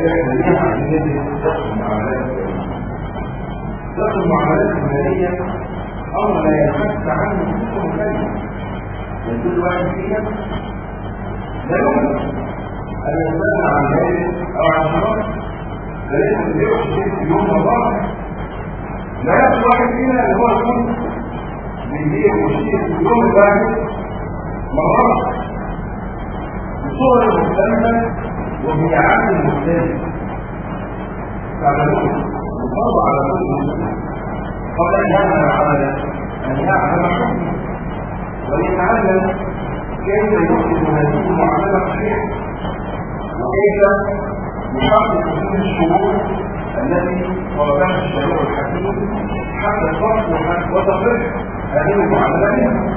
احنا ليه عايزين ندرس المعاملات المالية درس المعاملات المالية أمر لا ينفك عنه كل مكلف من كل واحد فينا لا يمكن أن يستغنى عن ماله أو عن شرط فليس البيع في يوم الله لا يخشى واحد فينا اللي هو يكون بيبيع ويشتري في اليوم الواحد مرات بصور مختلفة وبيعات مختلفة تعلمون الفرض على كل مسلم قبل أن يعمل عملا أن يعلم حكمه ويتعلم كيف يحسن هذه المعاملة صحيحة وكيف يحقق فيه الشروط التي طلبها الشريع الحكيم حتى الصرف وتصرف هذه المعاملة منها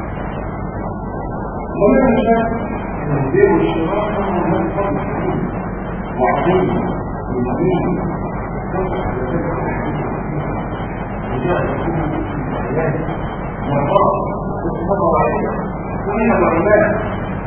ومن الشك ان البيع والشراء امر من فضل الحكيم وعظيم ومبين والفرق والصبر عليه ومن العباد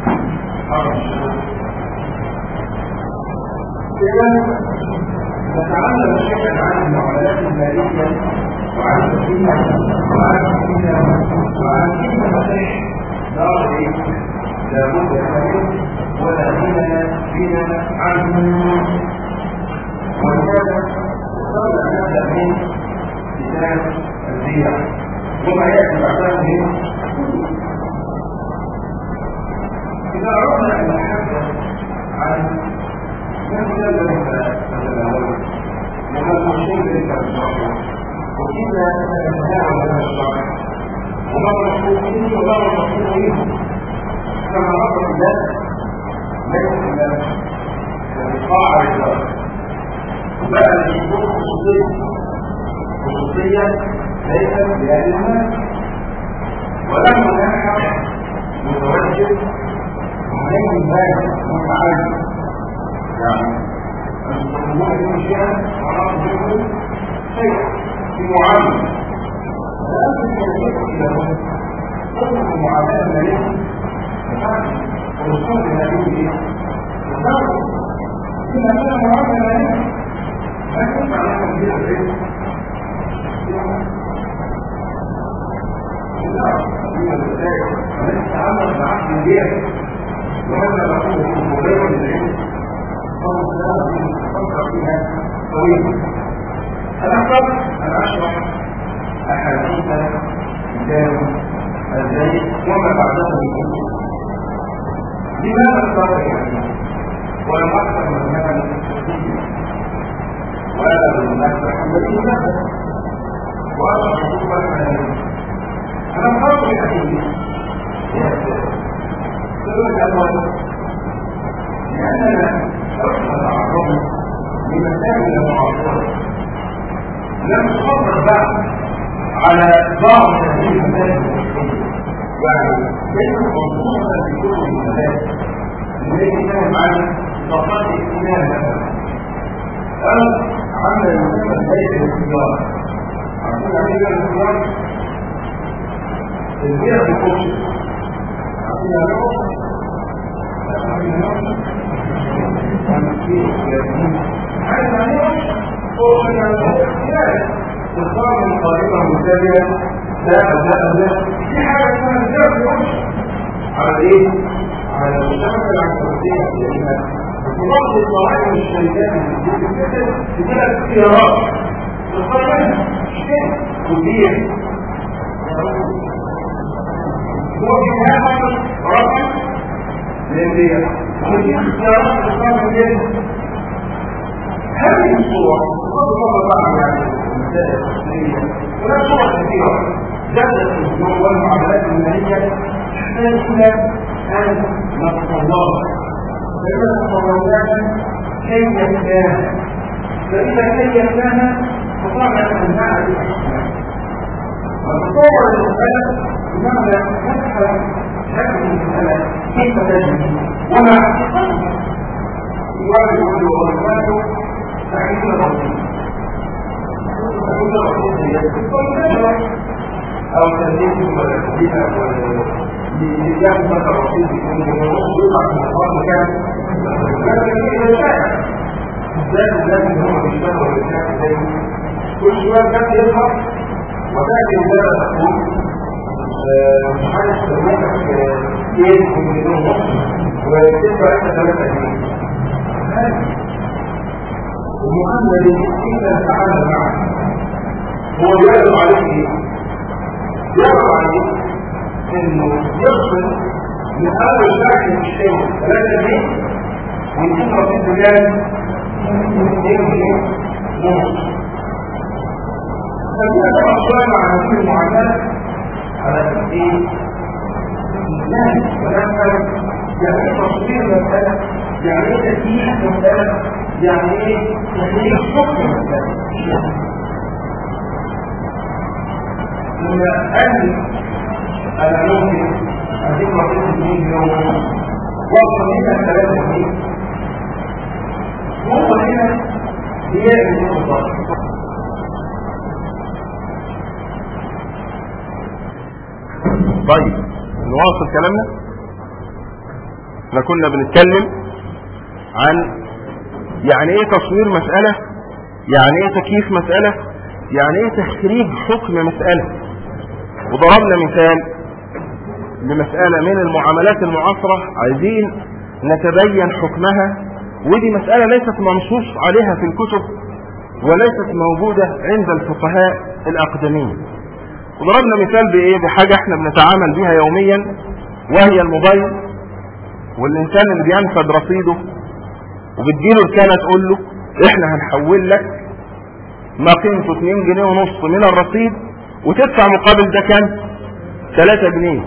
إذا نتعلم شيئا عن المعاملات المالية وعن السنة وعن السنة وعن كيف نصيح دار لابد منه ولا ديننا ديننا عنه ولهذا قبل أن نبدأ من كتاب البيع وما يأتي بعده من إذا أردنا أن نتحدث عن من سبب نتناوله وما المشهور ليس بالشرع وكيف نتناول هذا الشرع وما المشهور فيه وما المشهور منه كما رفض الله ليس إلا القاع الإدارة بقى الشروط خصوصية خصوصية ليست بهذه الناس ولم هناك متوجه عليه البال متعلم يعني المسلمون يكون شيئا حرام منه شيء في معاملة لازم يجب لهم تطلق المعاملة المالية ورسول هذه ايه؟ إذا كان معاملة مالية ما يكون عليها كبير الرزق ونتعامل مع عقل البيع وهذا نقول في مبين العلم فهو نفكر فيها طويلا أنا قبل أن أشرح أحاديث كتاب الزيت وما بعده من كتب لماذا اختار يعني ولم أكثر من هذا وهذا بالمناسبة الذي نفسه وأشرح حكم المنازل أنا اخترت الحديث السبب الأول لأننا أرسل عرضنا لمسائل المعاصرة لم تصبر بعد على بعض هذه المسائل يعني ليس منظومة لكل المسائل لذلك كان عن فقط اجتماع مثلا أو عمل المسمى ليس الاختيار عشان عمل الاختيار البيع بالكوش عشان يعملوا عايز عليه هو تختار من طريقة متابعة لا لا لا في حاجة اسمها البيع بالكوش على ايه؟ على الشبكة العنكبوتية لأن في بعض الضرائب الشركات في ثلاث اختيارات تختار منها اشتري وبيع هو في هذا رقم للبيع ودي اختيارات تختار منها هذه الصور تفضل طبعا يعني المسائل التشريعية ولا صور كثيرة جدت الأمور والمعاملات المالية تحتاج إلى أن نتصور فإذا تصورناها كيفناها فإذا كيفناها فطبعا أن نعرف ونتصور المسألة بمعنى نفهم هذه المسألة كيف تجري وما حقيقتها يواجه كل وظيفاته تعيش الرصيد تعيش الرصيد هي الكل أو تنزيل ولا تنزيل ولا لإيجاد مثل الرصيد يكون يطلع من الأرض كان لكن إذا شاء بالذات الناس اللي هم بيشتغلوا بالذات زي كل شويه كان يظهر وتاتي ولاده تقول مش عارف ممكن ايه مليون ونص وتدفع انت 3 جنيه المعامله دي كيف نتعامل معها هو يعرض عليك ايه؟ يعرض عليك انه يفصل من اول شهر من الشيء 3 جنيه ويكون رصيد بجانب 2 جنيه ونص خلينا طبعا شويه مع هذه المعاملات على ايه؟ الإنسان ونفسه يعني ايه تصوير مسألة يعني ايه تسييح مسألة يعني ايه تحليل حكم مسألة لما قال انا ممكن اديك رصيد 2 يوم واصل منها 3 جنيه هو هنا بيعمل ايه بالظبط طيب نواصل كلامنا احنا كنا بنتكلم عن يعني ايه تصوير مسألة يعني ايه تكييف مسألة يعني ايه تخريج حكم مسألة وضربنا مثال لمسألة من المعاملات المعاصرة عايزين نتبين حكمها ودي مسألة ليست منصوص عليها في الكتب وليست موجودة عند الفقهاء الأقدمين وضربنا مثال بايه بحاجة احنا بنتعامل بيها يوميا وهي الموبايل والانسان اللي بينفد رصيده وبتجيله رسالة تقول له احنا هنحول لك ما قيمته 2 جنيه ونص من الرصيد وتدفع مقابل ده كام 3 جنيه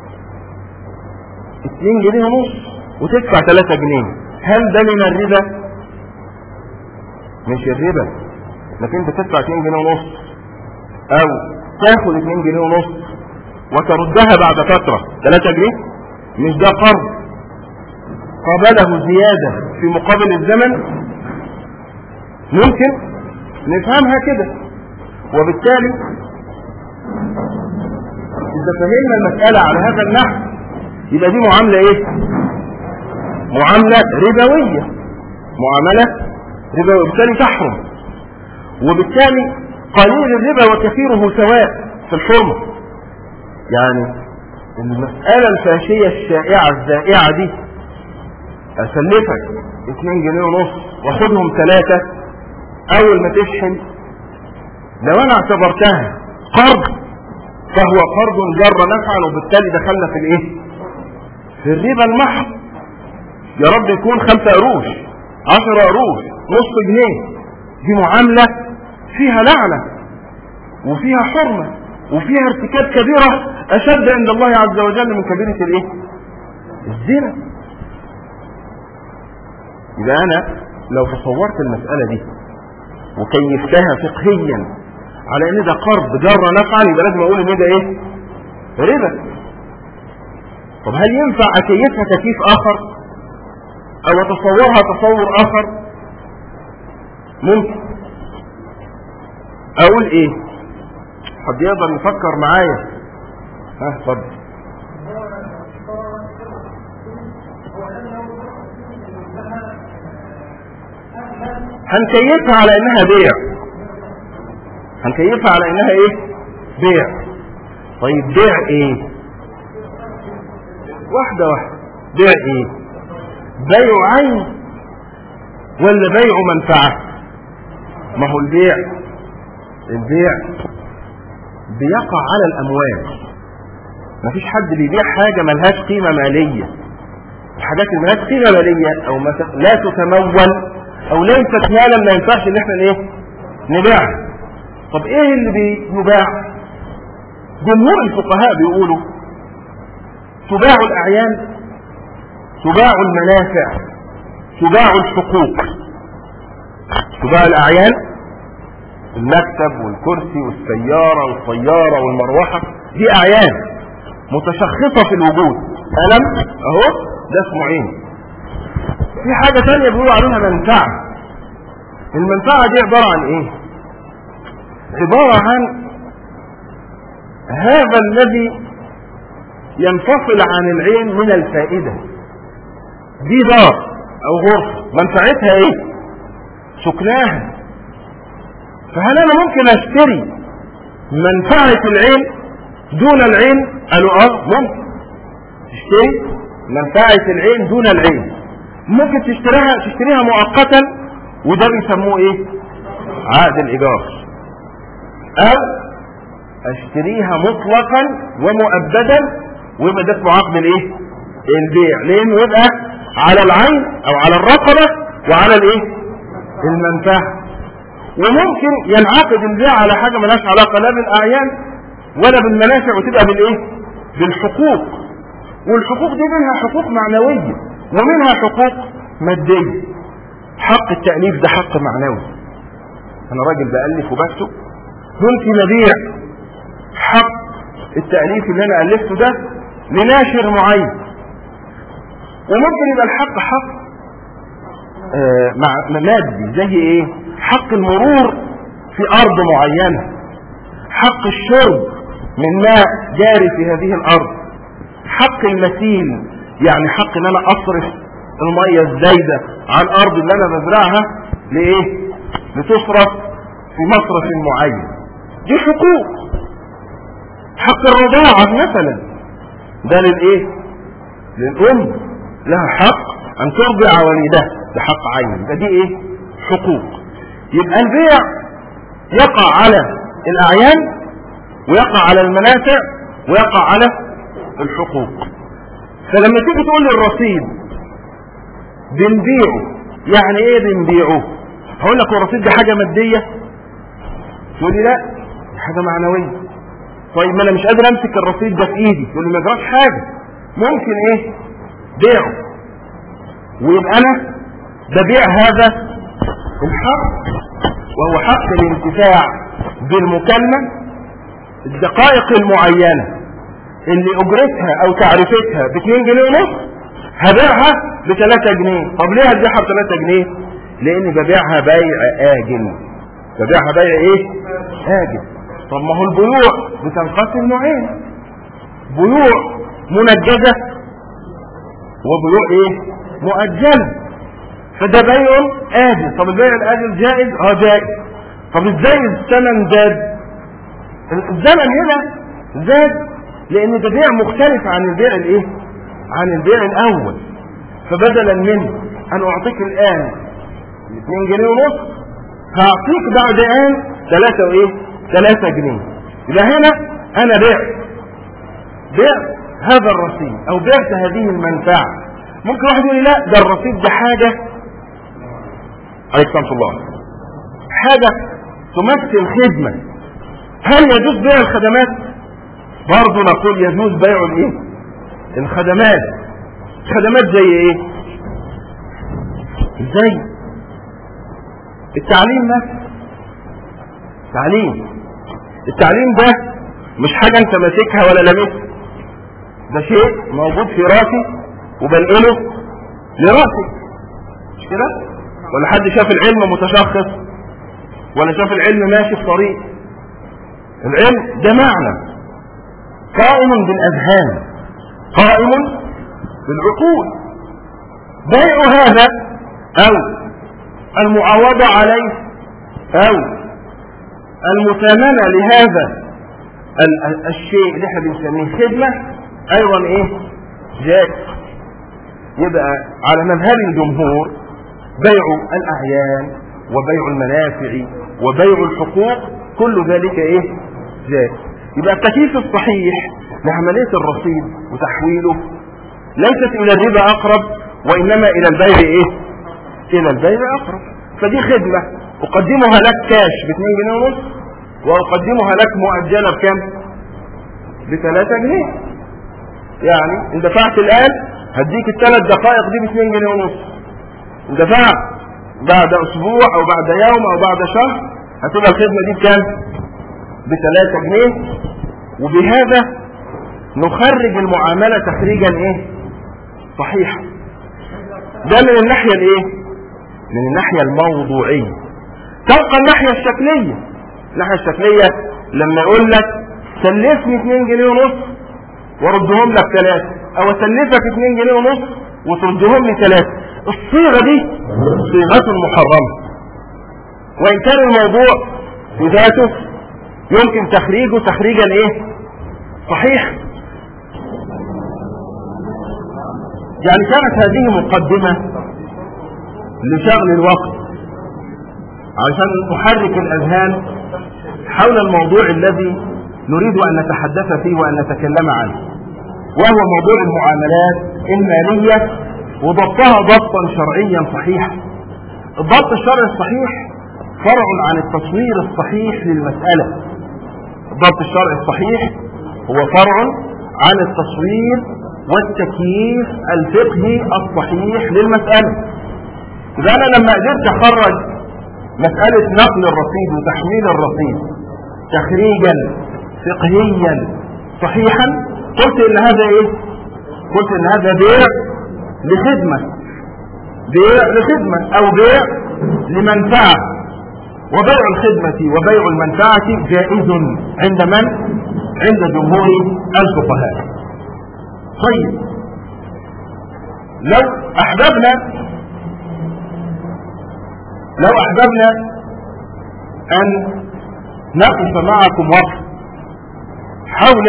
2 جنيه ونص وتدفع 3 جنيه هل ده من الربا مش الربا لكن انت تدفع 2 جنيه ونص او تاخد 2 جنيه ونص وتردها بعد فترة 3 جنيه مش ده قرض قابله زيادة في مقابل الزمن ممكن نفهمها كده وبالتالي إذا فهمنا المسألة على هذا النحو يبقى دي معاملة إيه؟ معاملة ربوية معاملة ربوية وبالتالي تحرم وبالتالي قليل الربا وكثيره سواء في الحرمة يعني المسألة الفاشية الشائعة الزائعة دي أسلفك 2 جنيه ونص واخدهم ثلاثة أول ما تشحن لو أنا اعتبرتها قرض فهو قرض جر نفعا وبالتالي دخلنا في الإيه؟ في الربا المحض يا رب يكون خمسة قروش عشرة قروش نص جنيه دي معاملة فيها لعنة وفيها حرمة وفيها ارتكاب كبيرة أشد عند الله عز وجل من كبيرة الإيه؟ الزنا يبقى أنا لو تصورت المسألة دي وكيفتها فقهيا على ان ده قرض جر نفعا يبقى لازم اقول ان ده ايه ربا طب هل ينفع اكيفها تكييف اخر او اتصورها تصور اخر ممكن اقول ايه حد يقدر يفكر معايا ها اتفضل هنكيفها على انها بيع هنكيفها على انها ايه بيع طيب بيع ايه واحدة واحدة بيع ايه بيع عين ولا بيع منفعة ما هو البيع البيع بيقع على الاموال مفيش حد بيبيع حاجة ملهاش قيمة مالية الحاجات اللي ملهاش قيمة مالية او لا تتمول او ليست مالا ما ينفعش ان احنا ايه نبيعها طب ايه اللي بيباع جمهور الفقهاء بيقولوا تباع الاعيان تباع المنافع تباع الحقوق تباع الاعيان المكتب والكرسي والسيارة والطيارة والمروحة دي اعيان متشخصة في الوجود ألم اهو ده اسمه عين في حاجة تانية بيقولوا عليها منفعة المنفعة دي عبارة عن ايه عبارة عن هذا الذي ينفصل عن العين من الفائدة دي دار او غرفة منفعتها ايه سكناها فهل انا ممكن اشتري منفعة العين دون العين قالوا اه ممكن تشتري منفعة العين دون العين ممكن تشتريها تشتريها مؤقتا وده بيسموه ايه عقد الايجار او اشتريها مطلقا ومؤبدا ويبقى ده اسمه عقد الايه البيع لانه يبقى على العين او على الرقبة وعلى الايه المنفعة وممكن ينعقد البيع على حاجة ملهاش علاقة لا بالاعيان ولا بالمنافع وتبقى بالايه بالحقوق والحقوق دي منها حقوق معنوية ومنها حقوق مادية حق التأليف ده حق معنوي انا راجل بألف وبكتب ممكن ابيع حق التأليف اللي انا ألفته ده لناشر معين وممكن يبقى الحق حق آه مع مادي زي ايه حق المرور في ارض معينة حق الشرب من ماء جاري في هذه الارض حق المثيل يعني حق ان انا اصرف المية الزايدة عن الارض اللي انا بزرعها لايه لتصرف في مصرف معين دي حقوق حق الرضاعة مثلا ده للايه للام لها حق ان ترضع والدها ده حق عين ده دي ايه حقوق يبقى البيع يقع على الاعيان ويقع على المنافع ويقع على الحقوق فلما تيجي تقول لي الرصيد بنبيعه يعني ايه بنبيعه هقول لك الرصيد ده حاجة مادية تقول لي لا حاجة معنوية طيب ما انا مش قادر امسك الرصيد ده في ايدي تقول لي ما جراش حاجة ممكن ايه بيعه ويبقى انا ببيع هذا الحق وهو حق الانتفاع بالمكالمة الدقائق المعينة اللي اجرتها او تعرفتها ب 2 جنيه ونص هبيعها ب 3 جنيه طب ليه هتبيعها ب 3 جنيه لان ببيعها بيع اجل ببيعها بيع ايه اجل طب ما هو البيوع بتنقسم نوعين بيوع منجزة وبيوع ايه مؤجلة فده بيع اجل طب البيع الاجل جائز اه جائز طب ازاي الثمن زاد الزمن هنا زاد لان ده بيع مختلف عن البيع الايه عن البيع الاول فبدلا من ان اعطيك الان 2 جنيه ونص هعطيك بعد الان 3 وايه 3 جنيه يبقى هنا انا بعت بعت هذا الرصيد او بعت هذه المنفعه ممكن واحد يقول لي لا ده الرصيد ده حاجه عليك سلامة الله حاجه تمثل خدمه هل يجوز بيع الخدمات برضه نقول يجوز بيع الايه الخدمات خدمات زي ايه زي التعليم مثلا تعليم التعليم ده مش حاجة انت ماسكها ولا لامسها ده شيء موجود في راسي وبنقله لراسي مش كده ولا حد شاف العلم متشخص ولا شاف العلم ماشي في طريق العلم ده معنى قائم بالاذهان قائم بالعقول بيع هذا او المعاوضة عليه او المثامنة لهذا الشيء اللي احنا بنسميه خدمة ايضا ايه جائز يبقى على مذهب الجمهور بيع الاعيان وبيع المنافع وبيع الحقوق كل ذلك ايه جائز يبقى التكييف الصحيح لعملية الرصيد وتحويله ليست الى الربا اقرب وانما الى البيع ايه الى البيع اقرب فدي خدمة اقدمها لك كاش ب 2 جنيه ونص واقدمها لك مؤجلة بكام ب 3 جنيه يعني ان دفعت الان هديك الثلاث دقائق دي ب 2 جنيه ونص ان دفعت بعد اسبوع او بعد يوم او بعد شهر هتبقى الخدمة دي بكام ب 3 جنيه وبهذا نخرج المعاملة تخريجا ايه صحيحا ده من الناحية الايه من الناحية الموضوعية تبقى الناحية الشكلية الناحية الشكلية لما يقول لك سلفني 2 جنيه ونص واردهم لك ثلاثة او اسلفك 2 جنيه ونص وتردهم لي ثلاثة الصيغة دي صيغة محرمة وإن كان الموضوع بذاته يمكن تخريجه تخريجا ايه صحيح يعني كانت هذه مقدمة لشغل الوقت عشان نحرك الأذهان حول الموضوع الذي نريد أن نتحدث فيه وأن نتكلم عنه وهو موضوع المعاملات المالية وضبطها ضبطا شرعيا صحيحا الضبط الشرعي الصحيح فرع عن التصوير الصحيح للمسألة الضبط الشرعي الصحيح هو فرع عن التصوير والتكييف الفقهي الصحيح للمسألة إذا أنا لما قدرت أخرج مسألة نقل الرصيد وتحميل الرصيد تخريجا فقهيا صحيحا قلت إن هذا إيه؟ قلت إن هذا بيع لخدمة بيع لخدمة أو بيع لمنفعة وبيع الخدمة وبيع المنفعة جائز عند من؟ عند جمهور الفقهاء طيب لو أحببنا لو أحببنا أن نقف معكم وقت حول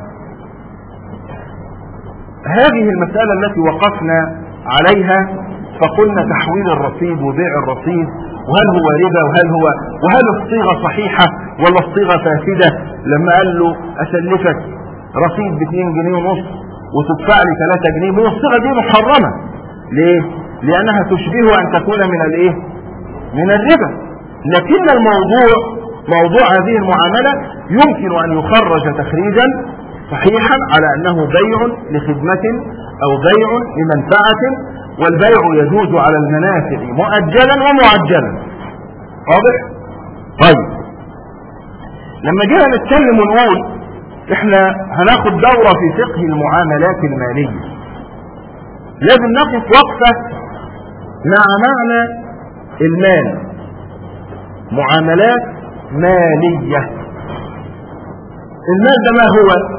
هذه المسألة التي وقفنا عليها فقلنا تحويل الرصيد وبيع الرصيد وهل هو ربا وهل هو وهل الصيغة صحيحة ولا الصيغة فاسدة لما قال له أسلفك رصيد ب 2 جنيه ونص وتدفع لي 3 جنيه هو الصيغة دي محرمة ليه؟ لأنها تشبه أن تكون من الإيه؟ من الربا لكن الموضوع موضوع هذه المعاملة يمكن أن يخرج تخريجا صحيحا على أنه بيع لخدمة أو بيع لمنفعة والبيع يجوز على المنافع مؤجلا ومعجلا واضح؟ طيب لما جينا نتكلم ونقول احنا هناخد دورة في فقه المعاملات المالية لازم نقف وقفة مع معنى المال معاملات مالية المال ده ما هو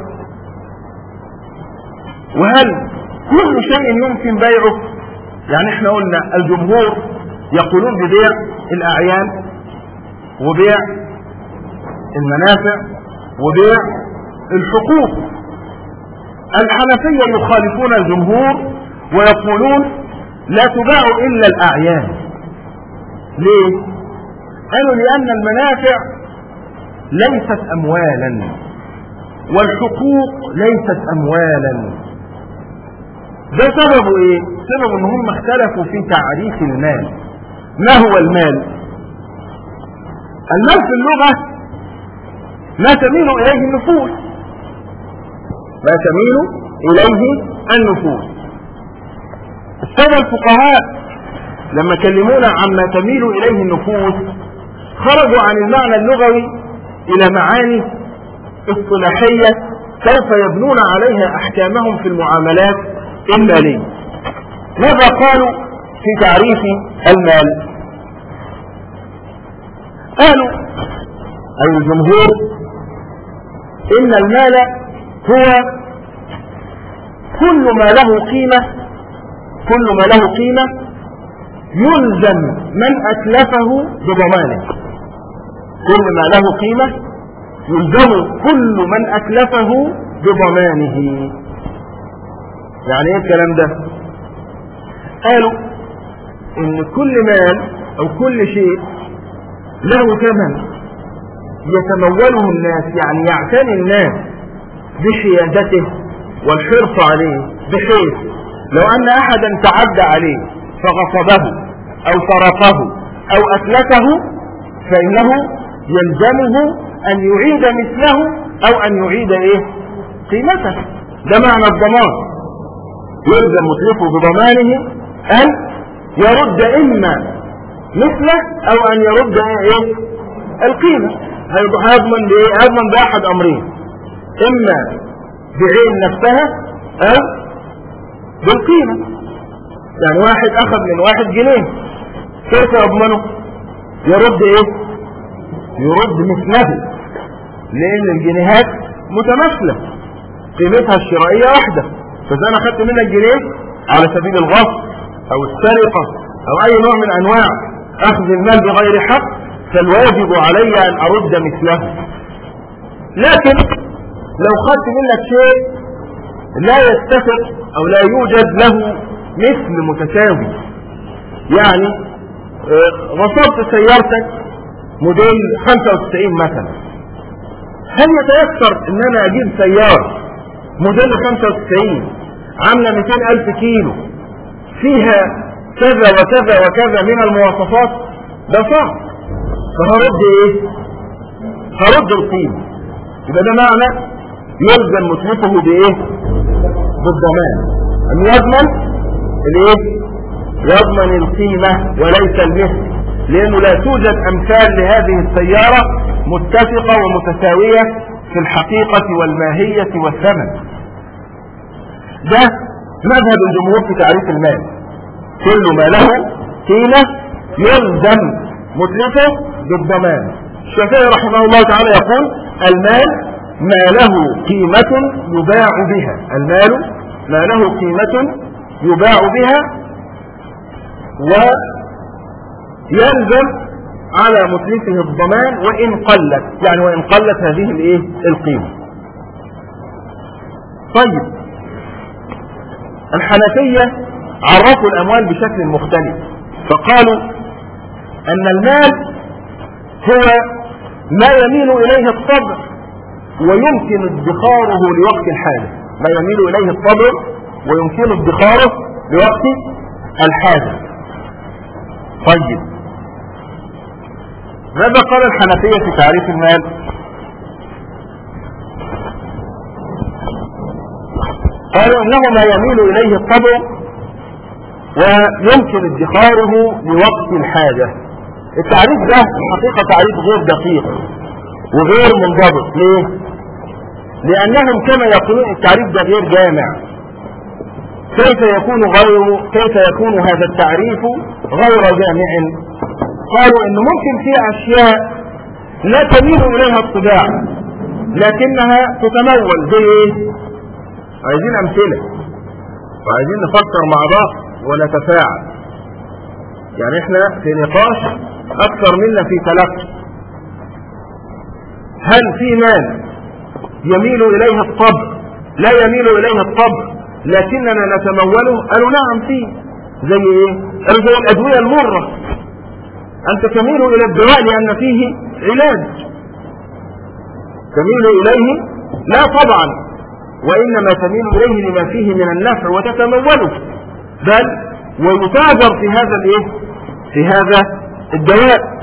وهل كل شيء يمكن بيعه يعني احنا قلنا الجمهور يقولون ببيع الاعيان وبيع المنافع وبيع الحقوق الحنفية يخالفون الجمهور ويقولون لا تباع الا الاعيان ليه قالوا لان المنافع ليست اموالا والحقوق ليست اموالا ده سببه ايه سبب ان هم اختلفوا في تعريف المال ما هو المال المال في اللغة ما تميل اليه النفوس ما تميل اليه النفوس السادة الفقهاء لما كلمونا عما تميل اليه النفوس خرجوا عن المعنى اللغوي الى معاني اصطلاحية سوف يبنون عليها احكامهم في المعاملات المالية ماذا قالوا في تعريف المال قالوا أي الجمهور إن المال هو كل ما له قيمة كل ما له قيمة يلزم من أتلفه بضمانه كل ما له قيمة يلزم كل من أتلفه بضمانه يعني ايه الكلام ده قالوا ان كل مال او كل شيء له ثمن يتموله الناس يعني يعتني الناس بحيادته والحرص عليه بحيث لو ان احدا تعدى عليه فغصبه او سرقه او اتلفه فانه يلزمه ان يعيد مثله او ان يعيد ايه قيمته ده معنى الضمان يلزم متلفه بضمانه ان يرد اما مثله او ان يرد ايه القيمة هيضمن بايه هيضمن باحد امرين اما بعين نفسها او بالقيمة يعني واحد اخذ من واحد جنيه كيف يضمنه يرد ايه يرد مثله لان الجنيهات متماثلة قيمتها الشرائية واحدة فاذا انا خدت منك جنيه على سبيل الغصب او السرقة او اي نوع من انواع اخذ المال بغير حق فالواجب علي أن أرد مثله لكن لو خدت منك شيء لا يتفق أو لا يوجد له مثل متساوي يعني غصبت سيارتك موديل 95 مثلا هل يتيسر ان انا اجيب سيارة موديل 95 عاملة 200 الف كيلو فيها كذا وكذا وكذا من المواصفات ده صعب فهرد ايه هرد القيمة يبقى ده معنى يلزم متلفه بايه بالضمان ان يضمن الايه يضمن القيمة وليس المثل لانه لا توجد امثال لهذه السيارة متفقة ومتساوية في الحقيقة والماهية والثمن ده مذهب الجمهور في تعريف المال كل ما له قيمة يلزم متلفه بالضمان الشافعي رحمه الله تعالى يقول المال ما له قيمة يباع بها المال ما له قيمة يباع بها ويلزم على متلفه الضمان وإن قلت يعني وإن قلت هذه الايه القيمة طيب الحنفية عرفوا الأموال بشكل مختلف فقالوا أن المال هو ما يميل إليه الطبع ويمكن ادخاره لوقت الحاجة ما يميل إليه الطبع ويمكن ادخاره لوقت الحاجة طيب ماذا قال الحنفية في تعريف المال قالوا انه ما يميل اليه الطبع ويمكن ادخاره لوقت الحاجة التعريف ده الحقيقة تعريف غير دقيق وغير منضبط ليه لانهم كما يقولون التعريف ده غير جامع كيف يكون غير كيف يكون هذا التعريف غير جامع قالوا انه ممكن في اشياء لا تميل اليها الطباع لكنها تتمول زي ايه عايزين امثله وعايزين نفكر مع بعض ونتفاعل يعني احنا في نقاش اكثر منا في تلقي هل في مال يميل اليه الطبع لا يميل اليه الطبع لكننا نتموله قالوا نعم فيه زي ايه قالوا زي الادوية المرة انت تميل الى الدواء لان فيه علاج تميل اليه لا طبعا وانما تميل اليه لما فيه من النفع وتتموله بل ويتاجر في هذا الايه في هذا الدواء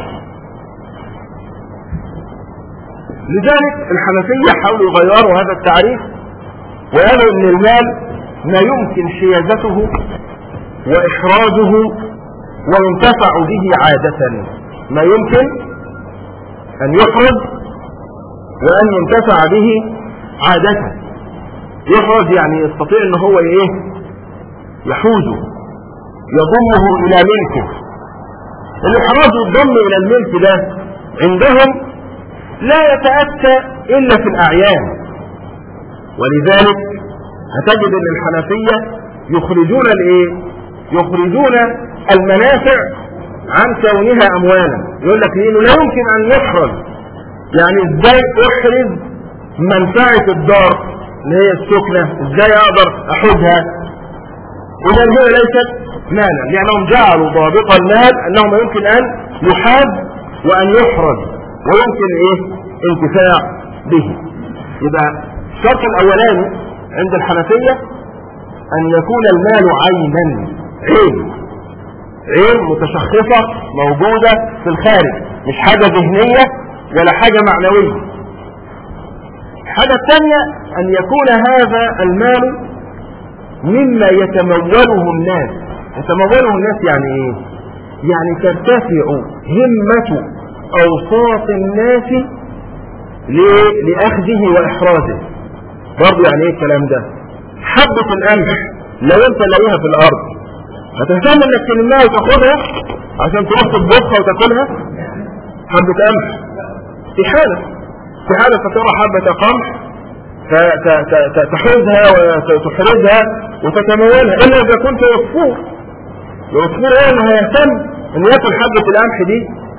لذلك الحنفية حاولوا يغيروا هذا التعريف وقالوا ان المال ما يمكن حيازته وإحراجه وينتفع به عادة ما يمكن أن يحرز وأن ينتفع به عادة يحرز يعني يستطيع أن هو إيه يحوزه يضمه إلى ملكه الإحراز الضم إلى الملك ده عندهم لا يتأتى إلا في الأعيان ولذلك هتجد ان الحنفية يخرجون الايه يخرجون المنافع عن كونها اموالا يقول لك لانه لا يمكن ان يحرز يعني ازاي احرز منفعة الدار اللي هي السكنة ازاي اقدر احوزها اذا هي ليست مالا لانهم جعلوا ضابط المال انه ما يمكن ان يحاد وان يحرز ويمكن ايه انتفاع به يبقى الشرط الاولاني عند الحنفية أن يكون المال عينا عين عين متشخصة موجودة في الخارج مش حاجة ذهنية ولا حاجة معنوية الحاجة الثانية أن يكون هذا المال مما يتموله الناس يتموله الناس يعني ايه يعني ترتفع همة أوساط الناس لأخذه وإحرازه برضه يعني ايه الكلام ده حبة القمح لو انت لاقيها في الارض هتهتم انك تلمها وتاخدها عشان تروح تطبخها وتاكلها حبة قمح في حالة في حالة فترى حبة قمح فتحوزها وتحرزها وتتمولها الا اذا كنت عصفور العصفور ايه اللي هيهتم ان ياكل حبة القمح دي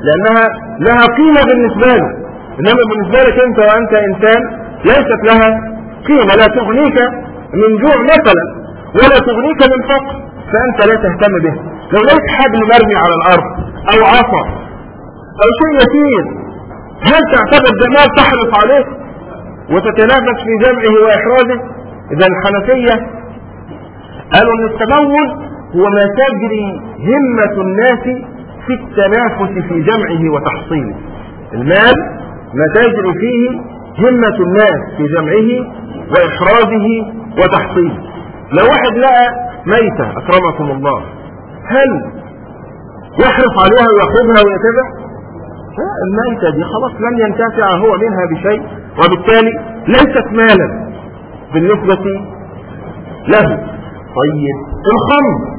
لأنها لها قيمة بالنسبة له إنما بالنسبة لك أنت وأنت إنسان ليست لها قيمة لا تغنيك من جوع مثلا ولا تغنيك من فقر فأنت لا تهتم به لو لقيت حبل مرمي على الأرض أو عصا أو شيء يسير هل تعتبر جمال تحرص عليه وتتنافس في جمعه وإحراجه إذا الحنفية قالوا أن التمول هو ما تجري همة الناس في التنافس في جمعه وتحصيله المال ما تجري فيه همة الناس في جمعه وإحرازه وتحصيله لو واحد لقى ميتة أكرمكم الله هل يحرص عليها ويأخذها ويتبع الميتة دي خلاص لن ينتفع هو منها بشيء وبالتالي ليست مالا بالنسبة له طيب الخمر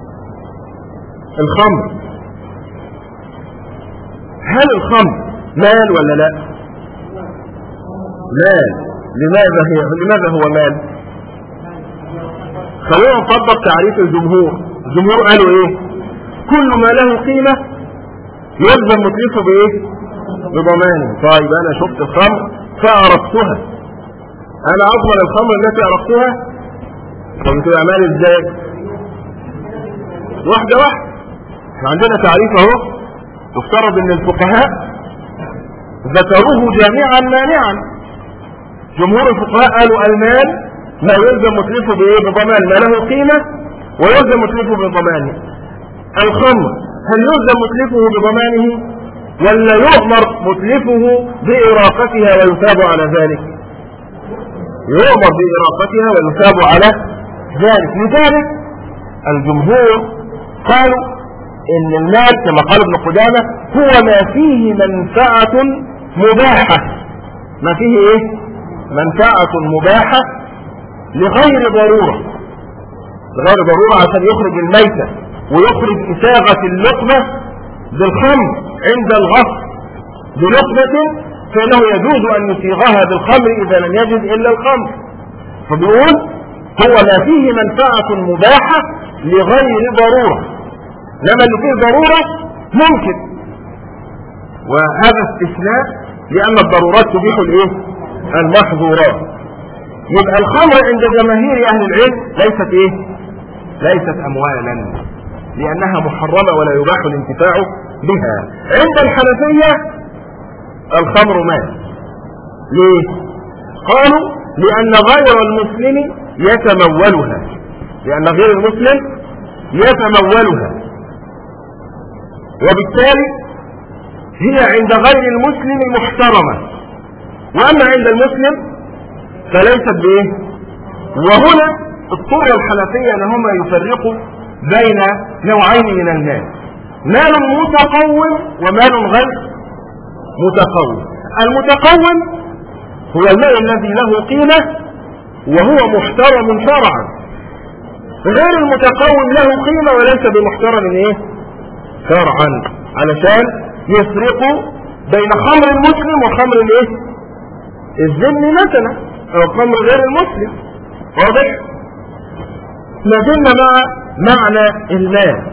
الخمر هل الخمر مال ولا لا مال لماذا هي لماذا هو مال خلينا نطبق تعريف الجمهور الجمهور قالوا ايه كل ما له قيمة يلزم متلفه بايه بضمانه طيب انا شفت الخمر فعرفتها انا اضمن الخمر التي عرفتها طب تبقى مال ازاي واحدة واحدة احنا عندنا تعريف اهو يفترض ان الفقهاء ذكروه جامعا مانعا جمهور الفقهاء قالوا المال ما يلزم متلفه بايه بضمان ما له قيمة ويلزم متلفه بضمانه الخمر هل يلزم متلفه بضمانه ولا يؤمر متلفه بإراقتها ويثاب على ذلك يؤمر بإراقتها ويثاب على ذلك لذلك الجمهور قالوا ان المال كما قال ابن قدامة هو ما فيه منفعة مباحة ما فيه ايه منفعة مباحة لغير ضرورة لغير ضرورة عشان يخرج الميتة ويخرج إساغة اللقمة بالخمر عند الغصب بلقمة فإنه يجوز أن يسيغها بالخمر إذا لم يجد إلا الخمر فبيقول هو ما فيه منفعة مباحة لغير ضرورة لما اللي فيه ضرورة ممكن وهذا استثناء لأن الضرورات تبيح الايه المحظورات يبقى الخمر عند جماهير أهل العلم ليست ايه ليست أموالا لأنها محرمة ولا يباح الانتفاع بها عند الحنفية الخمر مال ليه قالوا لأن غير المسلم يتمولها لأن غير المسلم يتمولها وبالتالي هي عند غير المسلم محترمة وأما عند المسلم فليست بإيه وهنا اضطر الحنفية أن هم يفرقوا بين نوعين من المال مال متقوم ومال غير متقوم المتقوم هو المال الذي له قيمة وهو محترم شرعا غير المتقوم له قيمة وليس بمحترم ايه شرعا علشان يفرقوا بين خمر المسلم وخمر الايه الذم مثلا او خمر غير المسلم واضح ما زلنا مع معنى المال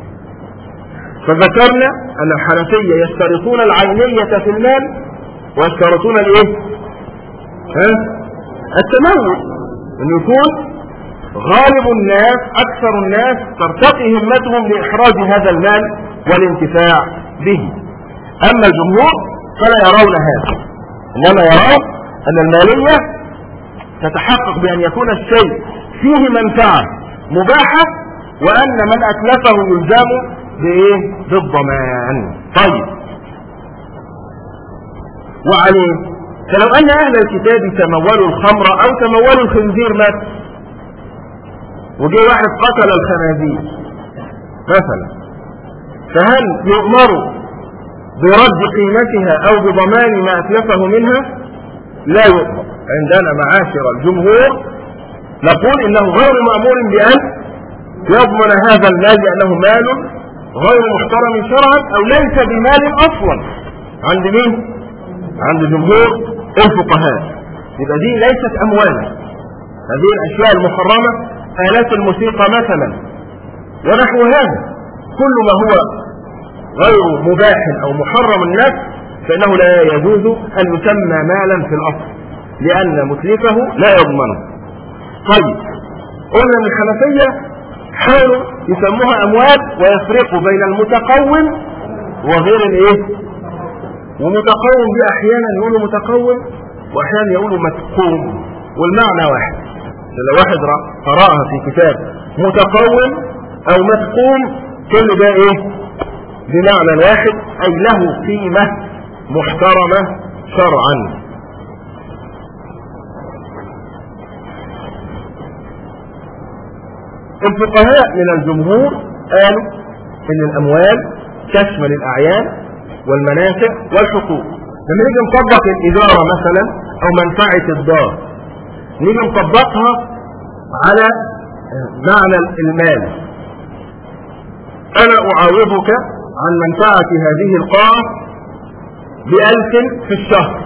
فذكرنا ان الحنفية يشترطون العينية في المال ويشترطون الايه ها التمول ان يكون غالب الناس اكثر الناس ترتقي همتهم لاحراز هذا المال والانتفاع به اما الجمهور فلا يرون هذا انما يرون ان المالية تتحقق بان يكون الشيء فيه منفعة مباحة وان من اتلفه يلزم بايه بالضمان طيب وعليه فلو ان اهل الكتاب تمولوا الخمر او تمولوا الخنزير مثلا وجه واحد قتل الخنازير مثلا فهل يؤمر برد قيمتها او بضمان ما اتلفه منها لا يؤمر عندنا معاشر الجمهور نقول انه غير مأمور بان يضمن هذا المال لانه مال غير محترم شرعا او ليس بمال اصلا عند مين عند جمهور الفقهاء يبقى دي ليست اموالا هذه الاشياء المحرمه آلات الموسيقى مثلا ونحو هذا كل ما هو غير مباح أو محرم النفس فإنه لا يجوز أن يسمى مالا في الأصل لأن متلفه لا يضمنه طيب قلنا ان الحنفية حاولوا يسموها أموال ويفرقوا بين المتقوم وغير الايه ومتقوم دي أحيانا يقولوا متقوم وأحيانا يقولوا متقوم والمعنى واحد لو واحد قرأها في كتاب متقوم أو متقوم كل ده ايه بمعنى واحد أي له قيمة محترمة شرعا الفقهاء من الجمهور قالوا ان الاموال تشمل الاعيان والمنافع والحقوق لما نيجي نطبق الاداره مثلا او منفعه الدار نيجي نطبقها على معنى المال انا اعوضك عن منفعه هذه القاعه بألف في الشهر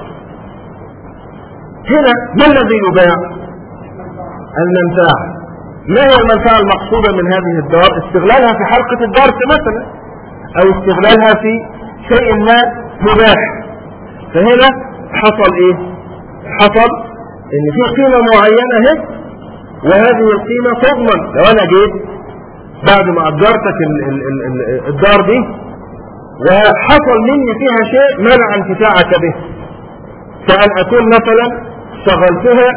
هنا ما الذي يباع المنفعه ما هي المنفعة المقصودة من هذه الدار استغلالها في حلقة الدرس مثلا او استغلالها في شيء ما مباح فهنا حصل ايه حصل ان في قيمة معينة اهي وهذه القيمة تضمن لو انا جيت بعد ما اجرتك ال ال ال الدار دي وحصل مني فيها شيء منع انتفاعك به كأن اكون مثلا شغلتها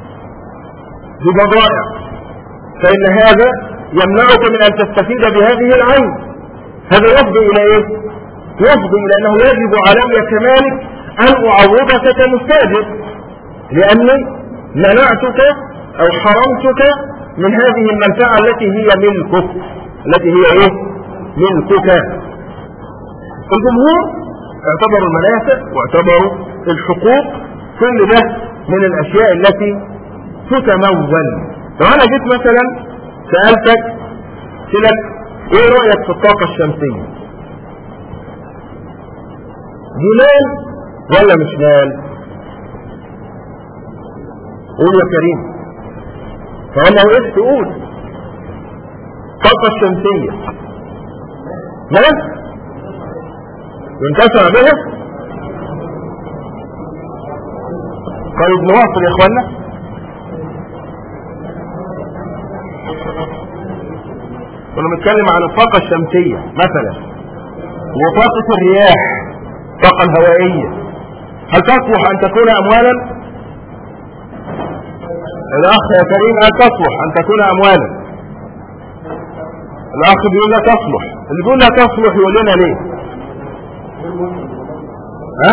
ببضائع فإن هذا يمنعك من أن تستفيد بهذه العين هذا يفضي إلى إيه؟ يفضي إلى أنه يجب علي كمالك أن أعوضك كمستاجر لأني منعتك أو حرمتك من هذه المنفعة التي هي ملكك التي هي إيه؟ ملكك الجمهور اعتبروا المنافع واعتبروا الحقوق كل ده من الأشياء التي تتمول لو انا جيت مثلا سألتك قلت لك ايه رأيك في الطاقة الشمسية دي مال ولا مش مال قول يا كريم فانا وقفت قول الطاقة الشمسية مال ينتفع بها طيب نواصل يا اخوانا كنا بنتكلم عن الطاقة الشمسية مثلا وطاقة الرياح الطاقة الهوائية هل تصلح أن تكون أموالا الأخ يا كريم هل تصلح أن تكون أموالا الأخ بيقول لا تصلح اللي بيقول لا تصلح يقول لنا ليه ها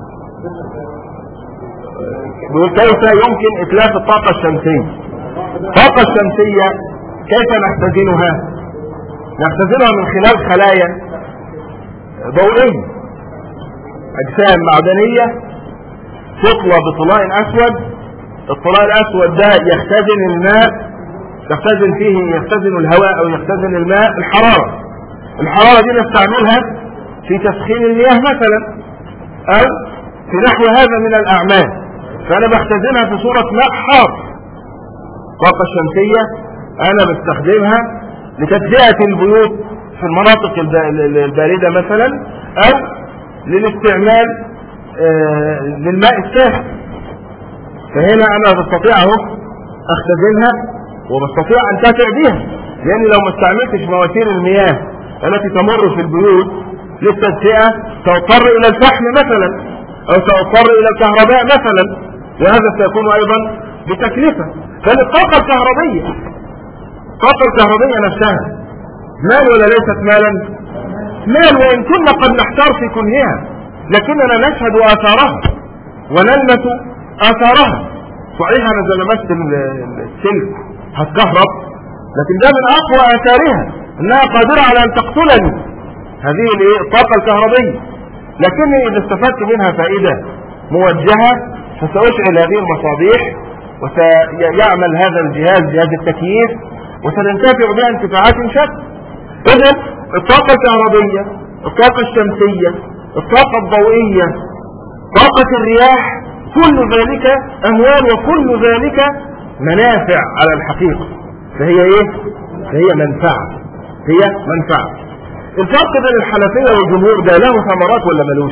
بيقول كيف يمكن إتلاف الطاقة الشمسية الطاقة الشمسية كيف نختزنها نختزنها من خلال خلايا ضوئية أجسام معدنية تطلى بطلاء أسود الطلاء الأسود ده يختزن الماء يختزن فيه يختزن الهواء أو يختزن الماء الحرارة الحرارة دي نستعملها في تسخين المياه مثلا أو في نحو هذا من الأعمال فأنا بختزنها في صورة ماء حار الطاقة الشمسية أنا بستخدمها لتدفئة البيوت في المناطق الباردة مثلا او للاستعمال آه للماء الساخن فهنا انا بستطيع اهو اختزنها وبستطيع انتفع بها لان لو ما استعملتش مواسير المياه التي تمر في البيوت للتدفئة سأضطر الى الفحم مثلا او سأضطر الى الكهرباء مثلا وهذا سيكون ايضا بتكلفة فالطاقة الكهربية الطاقة الكهربية نفسها مال ولا ليست مالا مال وإن كنا قد نحتار في كنهها لكننا نشهد آثارها ونلمس آثارها صحيح أنا إذا لمست السلك هتكهرب لكن ده من أقوى آثارها إنها قادرة على أن تقتلني هذه الطاقة الكهربية لكني إذا استفدت منها فائدة موجهة فسأشعل هذه المصابيح وسيعمل هذا الجهاز جهاز التكييف وسننتفع بها انتفاعات شتى اذا الطاقة الكهربية الطاقة الشمسية الطاقة الضوئية طاقة الرياح كل ذلك اموال وكل ذلك منافع على الحقيقة فهي ايه فهي منفعة هي منفعة الفرق بين الحنفية والجمهور ده له ثمرات ولا ملوش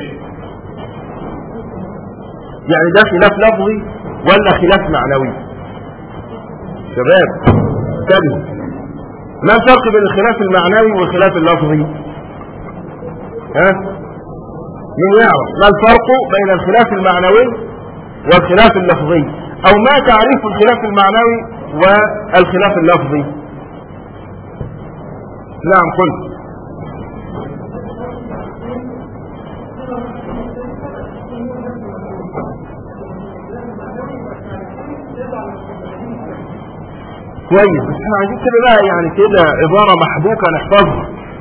يعني ده خلاف لفظي ولا خلاف معنوي شباب انتبهوا ما الفرق بين الخلاف المعنوي والخلاف اللفظي ها من يعرف ما الفرق بين الخلاف المعنوي والخلاف اللفظي او ما تعريف الخلاف المعنوي والخلاف اللفظي نعم قل كويس بس احنا عايزين كده بقى يعني كده عبارة محبوكة نحفظها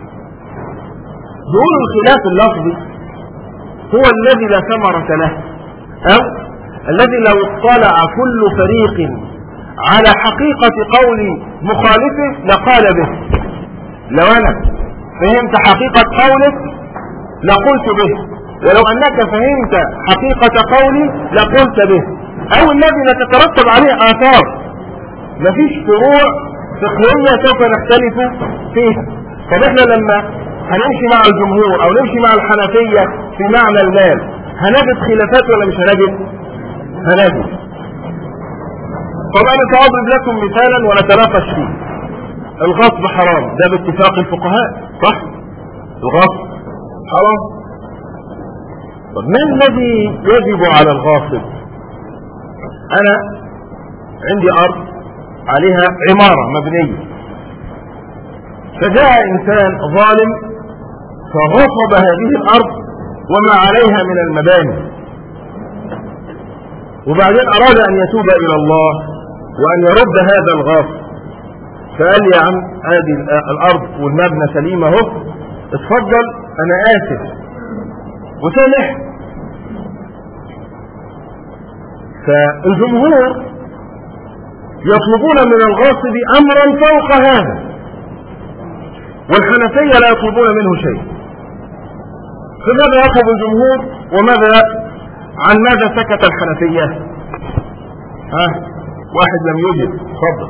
دون الخلاف اللفظي هو الذي لا ثمرة له او الذي لو اطلع كل فريق على حقيقة قول مخالفه لقال به لو انا فهمت حقيقة قولك لقلت به ولو انك فهمت حقيقة قولي لقلت به او الذي لا تترتب عليه اثار مفيش فروع فقهية سوف نختلف فيها طب احنا لما هنمشي مع الجمهور او نمشي مع الحنفية في معنى المال هنجد خلافات ولا مش هنجد هنجد طب انا ساضرب لكم مثالا ونتناقش فيه الغصب حرام ده باتفاق الفقهاء صح الغصب حرام طب ما الذي يجب على الغاصب انا عندي ارض عليها عمارة مبنية فجاء إنسان ظالم فغصب هذه الأرض وما عليها من المباني وبعدين أراد أن يتوب إلى الله وأن يرد هذا الغاصب فقال لي يا عم هذه الأرض والمبنى سليمة اهو اتفضل أنا آسف وسامح فالجمهور يطلبون من الغاصب امرا فوق هذا والحنفية لا يطلبون منه شيء فماذا يطلب الجمهور وماذا عن ماذا سكت الحنفية ها واحد لم يجب تفضل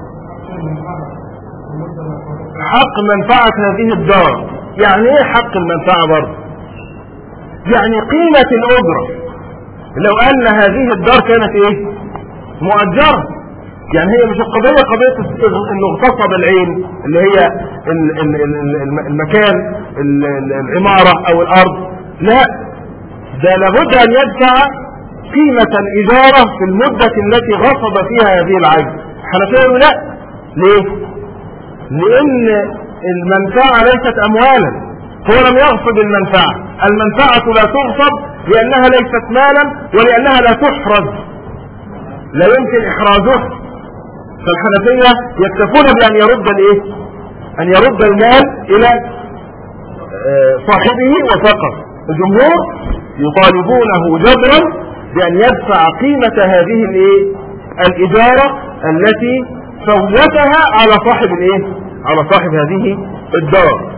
حق منفعة هذه الدار يعني ايه حق المنفعة برضه يعني قيمة الأجرة لو أن هذه الدار كانت ايه مؤجرة يعني هي مش القضية قضية انه اغتصب العين اللي هي المكان العمارة او الارض لا ده لابد ان يدفع قيمة الاجارة في المدة التي غصب فيها هذه العين حنفيه لا ليه لان المنفعة ليست اموالا هو لم يغصب المنفعة المنفعة لا تغصب لانها ليست مالا ولانها لا تحرز لا يمكن احرازها فالحنفية يكتفون بأن يرد الايه أن يرد المال إلى صاحبه وفقط الجمهور يطالبونه جبرا بأن يدفع قيمة هذه الايه الإجارة التي فوتها على صاحب الايه على صاحب هذه الدار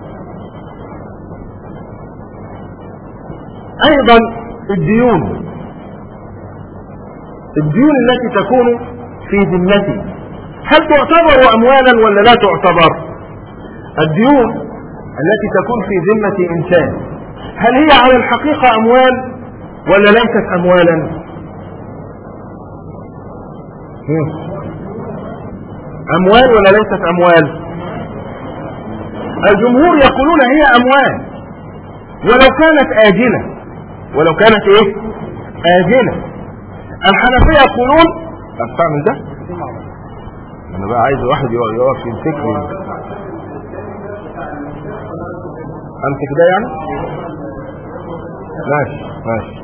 ايضا الديون الديون التي تكون في ذمتي هل تعتبر اموالا ولا لا تعتبر الديون التي تكون في ذمة انسان هل هي على الحقيقة اموال ولا ليست اموالا اموال ولا ليست اموال الجمهور يقولون هي اموال ولو كانت اجلة ولو كانت ايه اجلة الحنفية يقولون استعمل ده انا بقى عايز واحد يقف يمسكني امسك ده يعني ماشي ماشي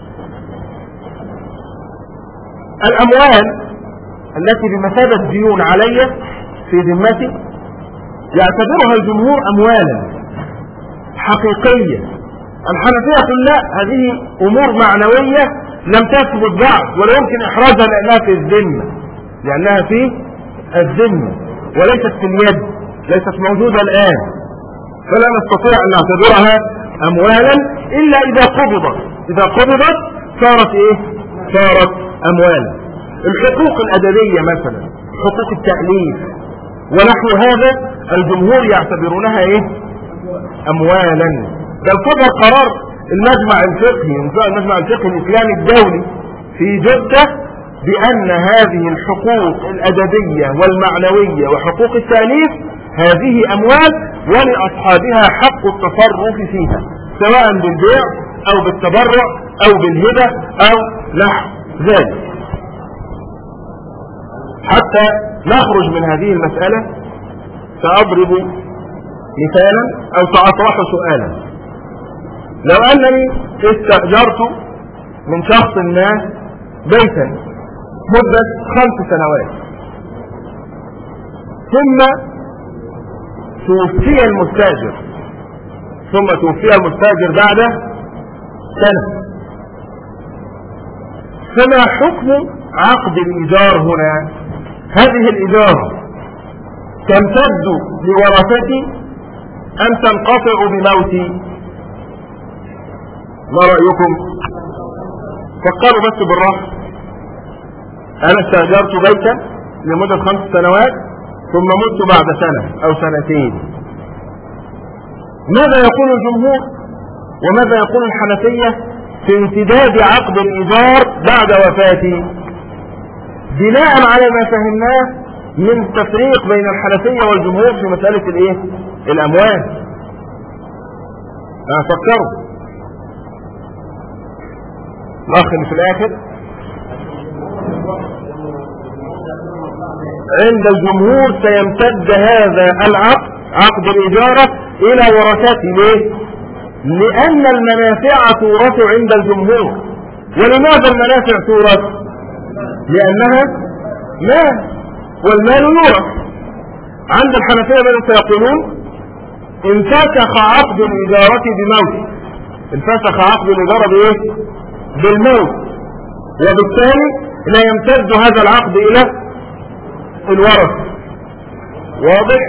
الاموال التي بمثابة ديون علي في ذمتي يعتبرها الجمهور اموالا حقيقية الحنفية يقول لا هذه امور معنوية لم تثبت بعد ولا يمكن احرازها لانها في الذمة لانها في الذمة وليست في اليد ليست موجودة الان فلا نستطيع ان نعتبرها اموالا الا اذا قبضت اذا قبضت صارت ايه صارت اموالا الحقوق الادبية مثلا حقوق التأليف ونحو هذا الجمهور يعتبرونها ايه اموالا ده صدر قرار المجمع الفقهي المجمع الفقهي الاسلامي الدولي في جدة بان هذه الحقوق الادبية والمعنوية وحقوق التأليف هذه اموال ولاصحابها حق التصرف فيها سواء بالبيع او بالتبرع او بالهبة او نحو ذلك حتى نخرج من هذه المسألة سأضرب مثالا أو سأطرح سؤالا لو أنني استأجرت من شخص ما بيتا مدة خمس سنوات ثم توفي المستاجر ثم توفي المستاجر بعد سنة فما حكم عقد الإيجار هنا هذه الإجارة تمتد لورثتي أم تنقطع بموتي ما رأيكم فكروا بس بالراحة أنا استأجرت بيتا لمدة خمس سنوات ثم مت بعد سنة أو سنتين ماذا يقول الجمهور وماذا يقول الحنفية في امتداد عقد الإيجار بعد وفاتي بناء على ما فهمناه من تفريق بين الحنفية والجمهور في مسألة الايه الاموال فكروا الاخ اللي في الاخر عند الجمهور سيمتد هذا العقد عقد الإجارة إلى ورثته ليه؟ لأن المنافع تورث عند الجمهور ولماذا المنافع تورث؟ لأنها مال والمال يورث عند الحنفية ماذا سيقولون انفسخ عقد الإجارة بموت انفسخ عقد الإجارة بإيه؟ بالموت وبالتالي لا يمتد هذا العقد إلى الورث واضح؟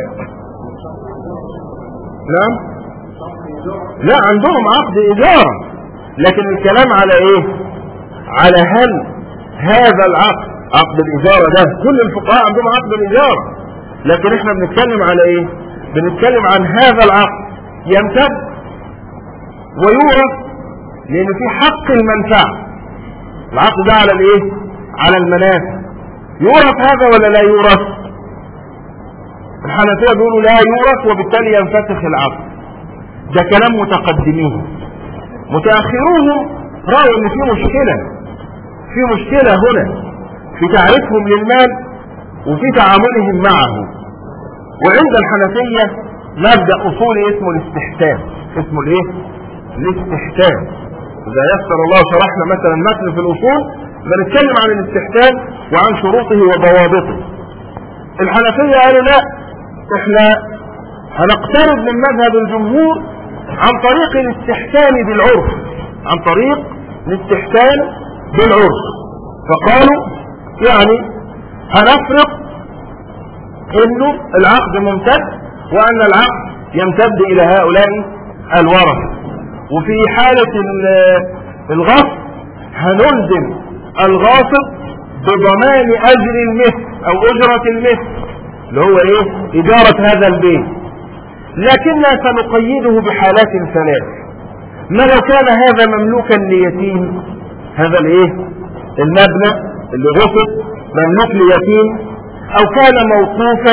نعم لا عندهم عقد إجارة لكن الكلام على إيه؟ على هل هذا العقد عقد الإجارة ده كل الفقهاء عندهم عقد الإجارة لكن احنا بنتكلم على ايه بنتكلم عن هذا العقد يمتد ويورث لان في حق المنفعة العقد ده على الايه على المنافع يورث هذا ولا لا يورث الحنفية بيقولوا لا يورث وبالتالي ينفتح العقد ده كلام متقدمين متأخرون رأوا ان في مشكلة في مشكلة هنا في تعريفهم للمال وفي تعاملهم معه وعند الحنفية مبدأ أصولي اسمه الاستحسان اسمه الايه الاستحسان إذا يسر الله شرحنا مثلا مثل في الأصول بنتكلم عن الاستحسان وعن شروطه وضوابطه الحنفية قالوا لا احنا هنقترب من مذهب الجمهور عن طريق الاستحسان بالعرف عن طريق الاستحسان بالعرف فقالوا يعني هنفرق انه العقد ممتد وان العقد يمتد الى هؤلاء الورثة وفي حالة الغصب هنلزم الغاصب بضمان اجر المثل او اجرة المثل اللي هو ايه اجارة هذا البيت لكننا سنقيده بحالات ثلاث ما لو كان هذا مملوكا ليتيم هذا الايه المبنى اللي غصب مملوك ليتيم او كان موقوفا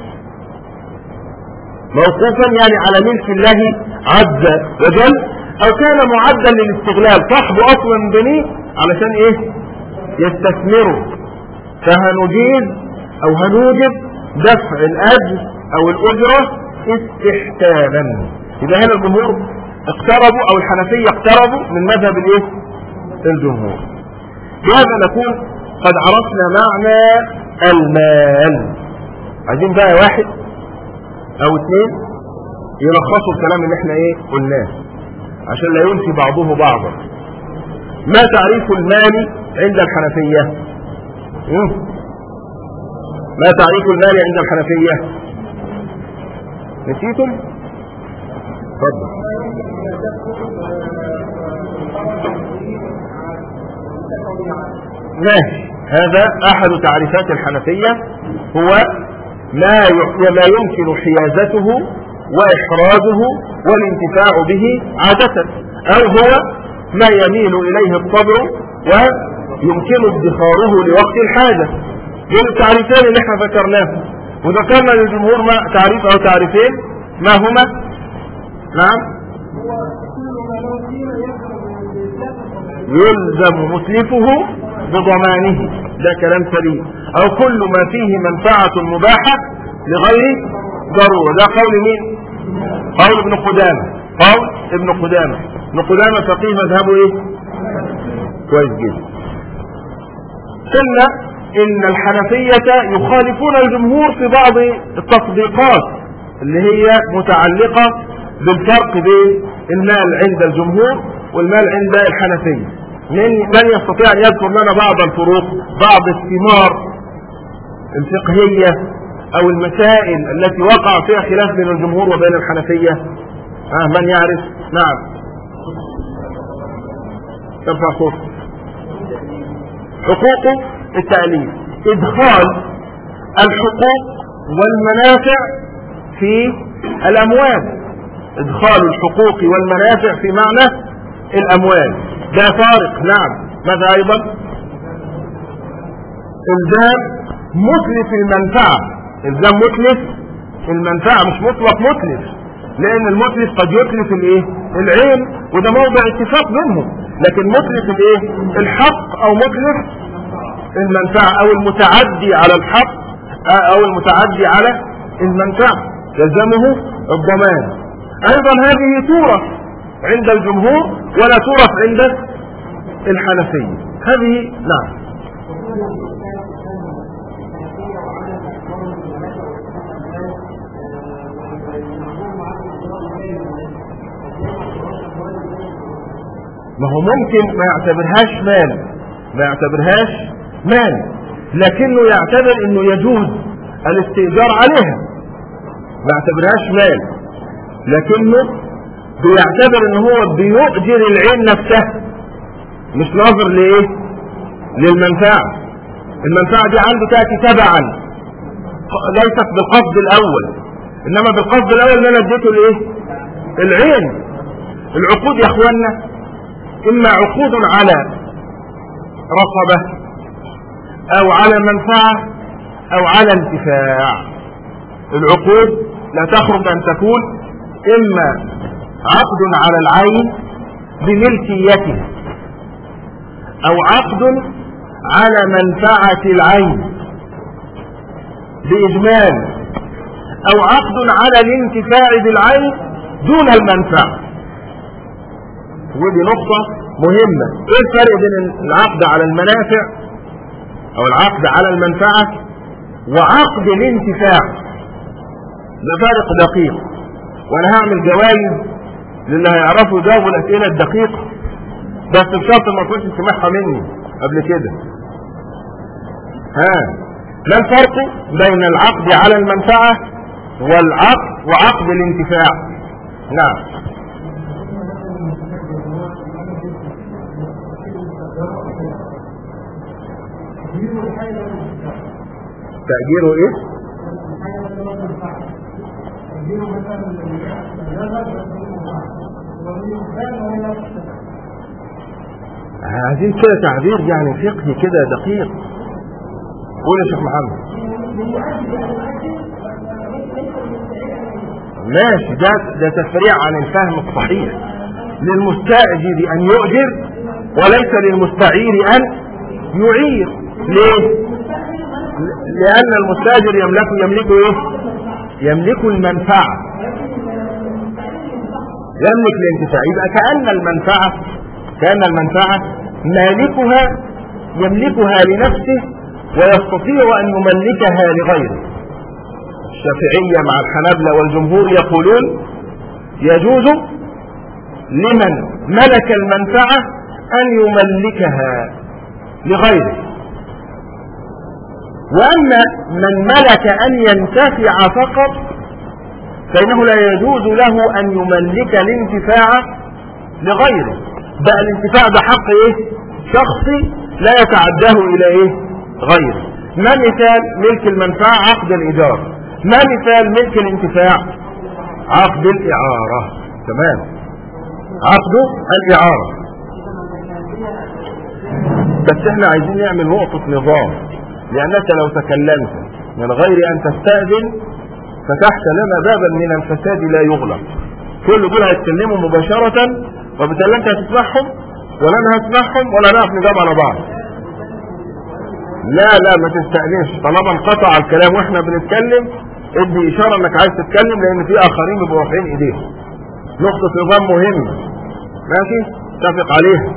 موقوفا يعني على ملك الله عز وجل او كان معدا للاستغلال صاحبه اصلا بنيه علشان ايه يستثمره فهنجيز او هنوجب دفع الاجر او الاجرة استحسانا يبقى هنا الجمهور اقتربوا او الحنفية اقتربوا من مذهب الايه الجمهور بهذا نكون قد عرفنا معنى المال عايزين بقى واحد او اثنين يلخصوا الكلام اللي احنا ايه قلناه عشان لا ينفي بعضه بعضا ما تعريف المال عند الحنفية ما تعريف المال عند الحنفية نسيتم تفضل ماشي هذا احد تعريفات الحنفية هو ما ما يمكن حيازته وإخراجه والانتفاع به عادة أو هو ما يميل إليه الطبع ويمكن ادخاره لوقت الحاجة دول التعريفين اللي احنا ذكرناهم وذكرنا للجمهور ما تعريف أو تعريفين ما هما نعم يلزم مسلفه بضمانه ده كلام سليم او كل ما فيه منفعة مباحة لغير ضرورة ده قول مين قول ابن قدامة قول ابن قدامة ابن قدامة فقيه مذهبه ايه كويس جدا قلنا ان الحنفية يخالفون الجمهور في بعض التطبيقات اللي هي متعلقة بالفرق بين المال عند الجمهور والمال عند الحنفية من من يستطيع ان يذكر لنا بعض الفروق بعض الثمار الفقهية او المسائل التي وقع فيها خلاف بين الجمهور وبين الحنفية آه من يعرف نعم ارفع صوت حقوق التأليف ادخال الحقوق والمنافع في الاموال ادخال الحقوق والمنافع في معنى الاموال ده فارق نعم ماذا ايضا الزام متلف المنفعة الزام متلف المنفعة مش مطلق متلف لان المتلف قد يتلف الايه العين وده موضع اتفاق بينهم لكن متلف الايه الحق او متلف المنفعة او المتعدي على الحق او المتعدي على المنفعة يلزمه الضمان ايضا هذه تورث عند الجمهور ولا تورث عند الحنفية هذه نعم ما هو ممكن ما يعتبرهاش مال ما يعتبرهاش مال لكنه يعتبر انه يجوز الاستئجار عليها ما يعتبرهاش مال لكنه بيعتبر ان هو بيؤجر العين نفسها مش ناظر لايه للمنفعة المنفعة دي عنده تأتي تبعا ليست بالقصد الاول انما بالقصد الاول ان انا اديته الايه العين العقود يا اخوانا اما عقود على رقبة او على منفعة او على انتفاع العقود لا تخرج ان تكون اما عقد على العين بملكيته او عقد على منفعة العين بإجمال او عقد على الانتفاع بالعين دون المنفعة ودي نقطة مهمة ايه الفرق بين العقد على المنافع او العقد على المنفعة وعقد الانتفاع ده فارق دقيق وانا هعمل جوائز للي هيعرفوا يجاوبوا الاسئلة الدقيقة بس بشرط ما كنتش سمعها مني قبل كده ها ما الفرق بين العقد على المنفعة والعقد وعقد الانتفاع نعم تأجيره ايه عايزين كده تعبير يعني فقهي كده دقيق قول يا شيخ محمد ماشي ده ده تفريع عن الفهم الصحيح للمستأجر أن يؤجر وليس للمستعير أن يعير ليه؟ لأن المستأجر يملك يملك إيه؟ يملك المنفعة يملك الانتفاع يبقى كأن المنفعة كأن المنفعة مالكها يملكها لنفسه ويستطيع أن يملكها لغيره الشافعية مع الحنابلة والجمهور يقولون يجوز لمن ملك المنفعة أن يملكها لغيره وأما من ملك أن ينتفع فقط فإنه لا يجوز له أن يملك الانتفاع لغيره بقى الانتفاع ده حق ايه شخصي لا يتعداه الى ايه غيره ما مثال ملك المنفعة عقد الايجار ما مثال ملك الانتفاع عقد الإعارة تمام عقد الإعارة بس احنا عايزين نعمل نقطة نظام لأنك لو تكلمت من غير أن تستأذن فتحت لنا بابا من الفساد لا يغلق كل دول هيتكلموا مباشرة وبالتالي انت هتسمعهم ولا انا هسمعهم ولا نعرف نجاوب على بعض لا لا ما تستأذنش طالما انقطع الكلام واحنا بنتكلم ادي اشارة انك عايز تتكلم لان في اخرين بيبقوا رافعين ايديهم نقطة نظام مهمة ماشي اتفق عليها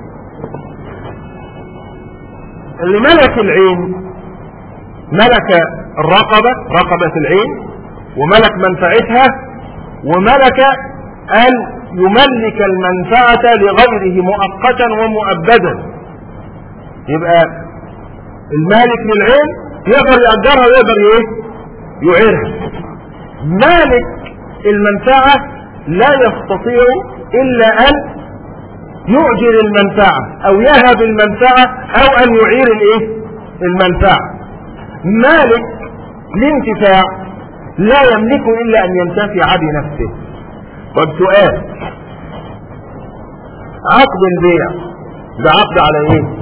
اللي ملك العين ملك الرقبة رقبة العين وملك منفعتها وملك أن يملك المنفعة لغيره مؤقتا ومؤبدا يبقى المالك للعين يقدر يأجرها ويقدر ايه يعيرها مالك المنفعة لا يستطيع إلا أن يؤجر المنفعة أو يهب المنفعة أو أن يعير الايه المنفعة مالك الانتفاع لا يملك إلا أن ينتفع بنفسه طب سؤال عقد البيع ده عقد على ايه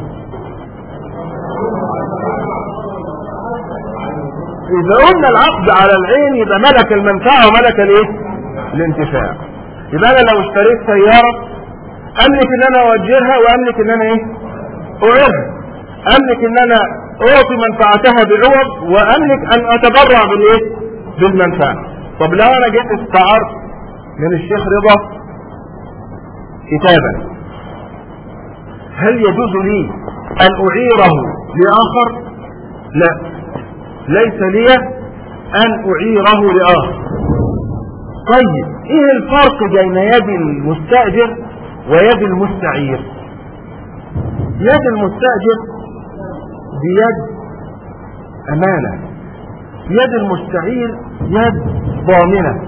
اذا قلنا العقد على العين يبقى ملك المنفعة وملك الايه الانتفاع يبقى انا لو اشتريت سيارة املك ان انا اوجرها واملك ان انا ايه اعيرها املك ان انا اعطي منفعتها بعوض واملك ان اتبرع بالايه بالمنفعة طب لو انا جيت استعرت من الشيخ رضا كتابا هل يجوز لي ان اعيره لاخر لا ليس لي ان اعيره لاخر طيب ايه الفرق بين يد المستاجر ويد المستعير يد المستاجر بيد امانه يد المستعير يد ضامنه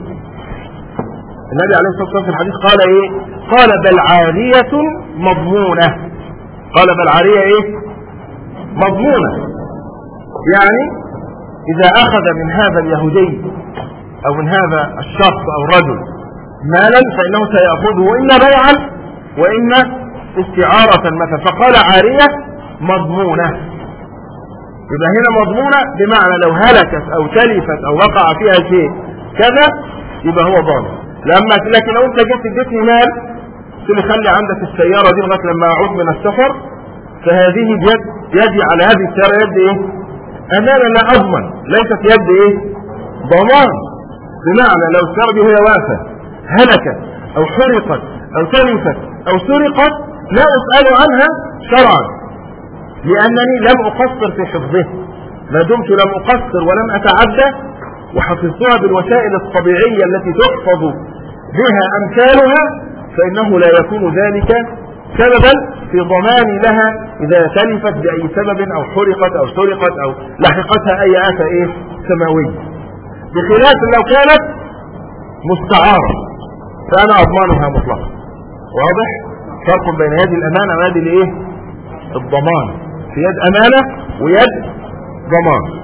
النبي عليه الصلاه والسلام في الحديث قال ايه قال بل عاريه مضمونه قال بل عاريه ايه مضمونه يعني اذا اخذ من هذا اليهودي او من هذا الشخص او الرجل مالا فانه سيأخذه اما بيعا واما استعارة مثلا فقال عارية مضمونة يبقى هنا مضمونة بمعنى لو هلكت او تلفت او وقع فيها شيء كذا يبقى هو ضامن لما لكن لو انت جيت اديتني مال قلت لي خلي عندك السيارة دي لغاية لما اعود من السفر فهذه بيد يدي على هذه السيارة يد ايه امانة لا اضمن ليست يد ايه ضمان بمعنى لو السيارة دي وهي واقفة هلكت او حرقت او تلفت او سرقت لا اسأل عنها شرعا لانني لم اقصر في حفظه ما دمت لم اقصر ولم اتعدى وحفظتها بالوسائل الطبيعية التي تحفظ بها امثالها فانه لا يكون ذلك سببا في ضمان لها اذا تلفت باي سبب او حرقت او سرقت او لحقتها اي افه ايه سماويه بخلاف لو كانت مستعارة فانا اضمانها مطلقا واضح فرق بين يد الامانة ويد الايه الضمان في يد امانة ويد ضمان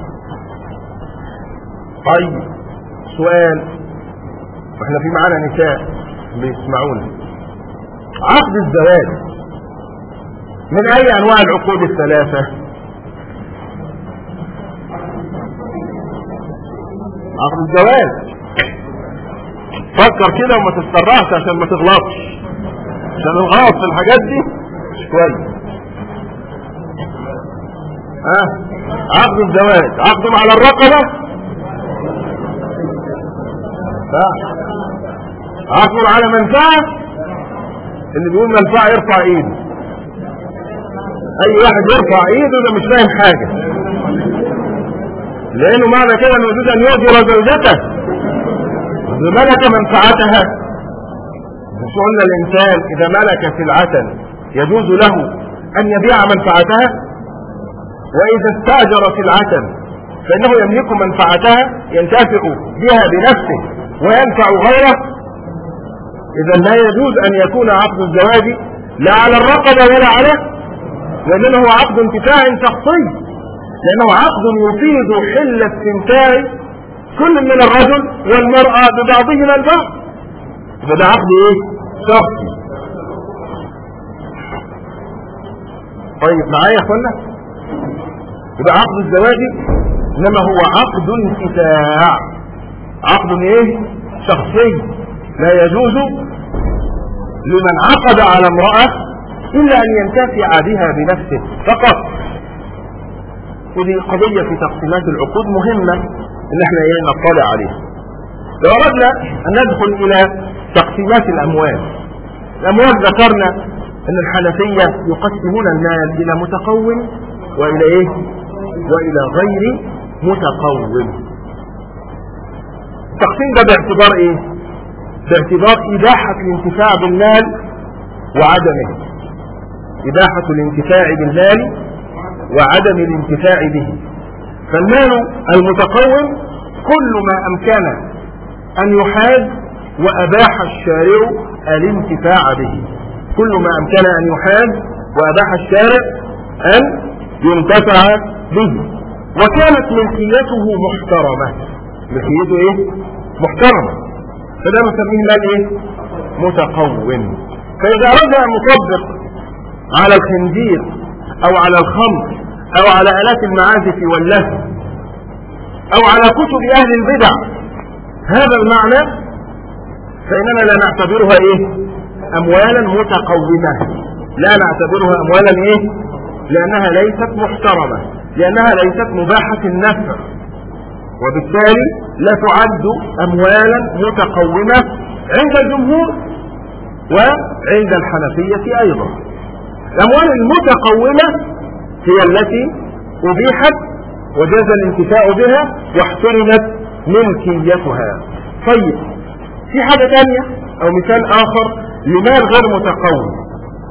طيب سؤال احنا في معانا نساء بيسمعونا عقد الزواج من اي انواع العقود الثلاثة عقد الزواج فكر كده وما تتسرعش عشان ما تغلطش عشان الغلط في الحاجات دي مش كويس ها عقد الزواج عقد على الرقبة عقد على منفعة اللي بيقول منفعة يرفع ايده اي واحد يرفع ايده ده مش فاهم حاجة لانه معنى كده انه يجوز ان يؤجر زوجته بملك منفعتها مش قلنا الانسان اذا ملك سلعة يجوز له ان يبيع منفعتها واذا استاجر سلعة فانه يملك منفعتها ينتفع بها بنفسه وينفع غيره اذا لا يجوز ان يكون عقد الزواج لا على الرقبة ولا على وانما هو عقد انتفاع شخصي لانه عقد يفيد حل استمتاع كل من الرجل والمرأة ببعضهما البعض يبقى ده عقد ايه شخصي طيب معايا يا اخوانا يبقى عقد الزواج انما هو عقد انتفاع عقد ايه شخصي لا يجوز لمن عقد على امرأة الا ان ينتفع بها بنفسه فقط ودي قضية في تقسيمات العقود مهمة ان احنا ايه نطلع عليها لو اردنا ان ندخل الى تقسيمات الاموال الاموال ذكرنا ان الحنفية يقسمون المال الى متقوم والى ايه والى غير متقوم التقسيم ده باعتبار ايه باعتبار اباحة الانتفاع بالمال وعدمه اباحة الانتفاع بالمال وعدم الانتفاع به فالمال المتقوم كل ما امكن ان يحاز واباح الشارع الانتفاع به كل ما امكن ان يحاز واباح الشارع ان ينتفع به وكانت ملكيته محترمة ملكيته ايه محترمة فده نسميه مال ايه متقوم فاذا اراد ان نطبق على الخنزير او على الخمر او على الات المعازف واللهو او على كتب اهل البدع هذا المعنى فاننا لا نعتبرها ايه اموالا متقومة لا نعتبرها اموالا ايه لانها ليست محترمة لانها ليست مباحة النفع وبالتالي لا تعد اموالا متقومة عند الجمهور وعند الحنفية ايضا الاموال المتقومة هي التي ابيحت وجاز الانتفاع بها واحترمت ملكيتها طيب في حاجة تانية او مثال اخر لمال غير متقوم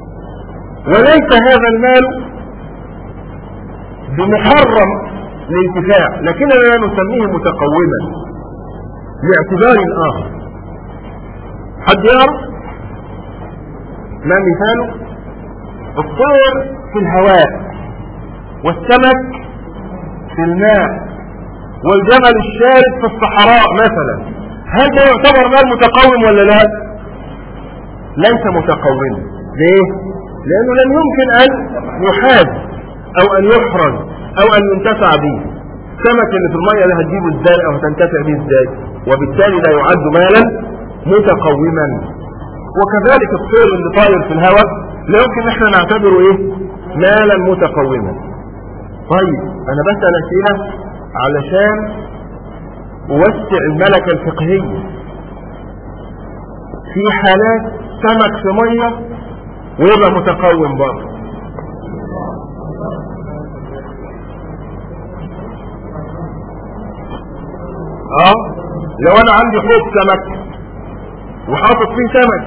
وليس هذا المال بمحرم الانتفاع لكننا لا نسميه متقوما لاعتبار اخر حد يعرف ما مثاله الطير في الهواء والسمك في الماء والجمل الشارد في الصحراء مثلا هل ده يعتبر مال متقوم ولا لا ليس متقوما ليه لانه لم يمكن ان يحاز او ان يحرز او ان ينتفع به السمك اللي في المية ده هتجيبه ازاي او هتنتفع به ازاي وبالتالي لا يعد مالا متقوما وكذلك الطير اللي طاير في الهواء لا يمكن احنا نعتبره ايه مالا متقوما طيب انا بسأل اسئلة علشان اوسع الملكة الفقهية في حالات سمك في مية ويبقى متقوم برضه اه لو انا عندي حوض سمك وحاطط فيه سمك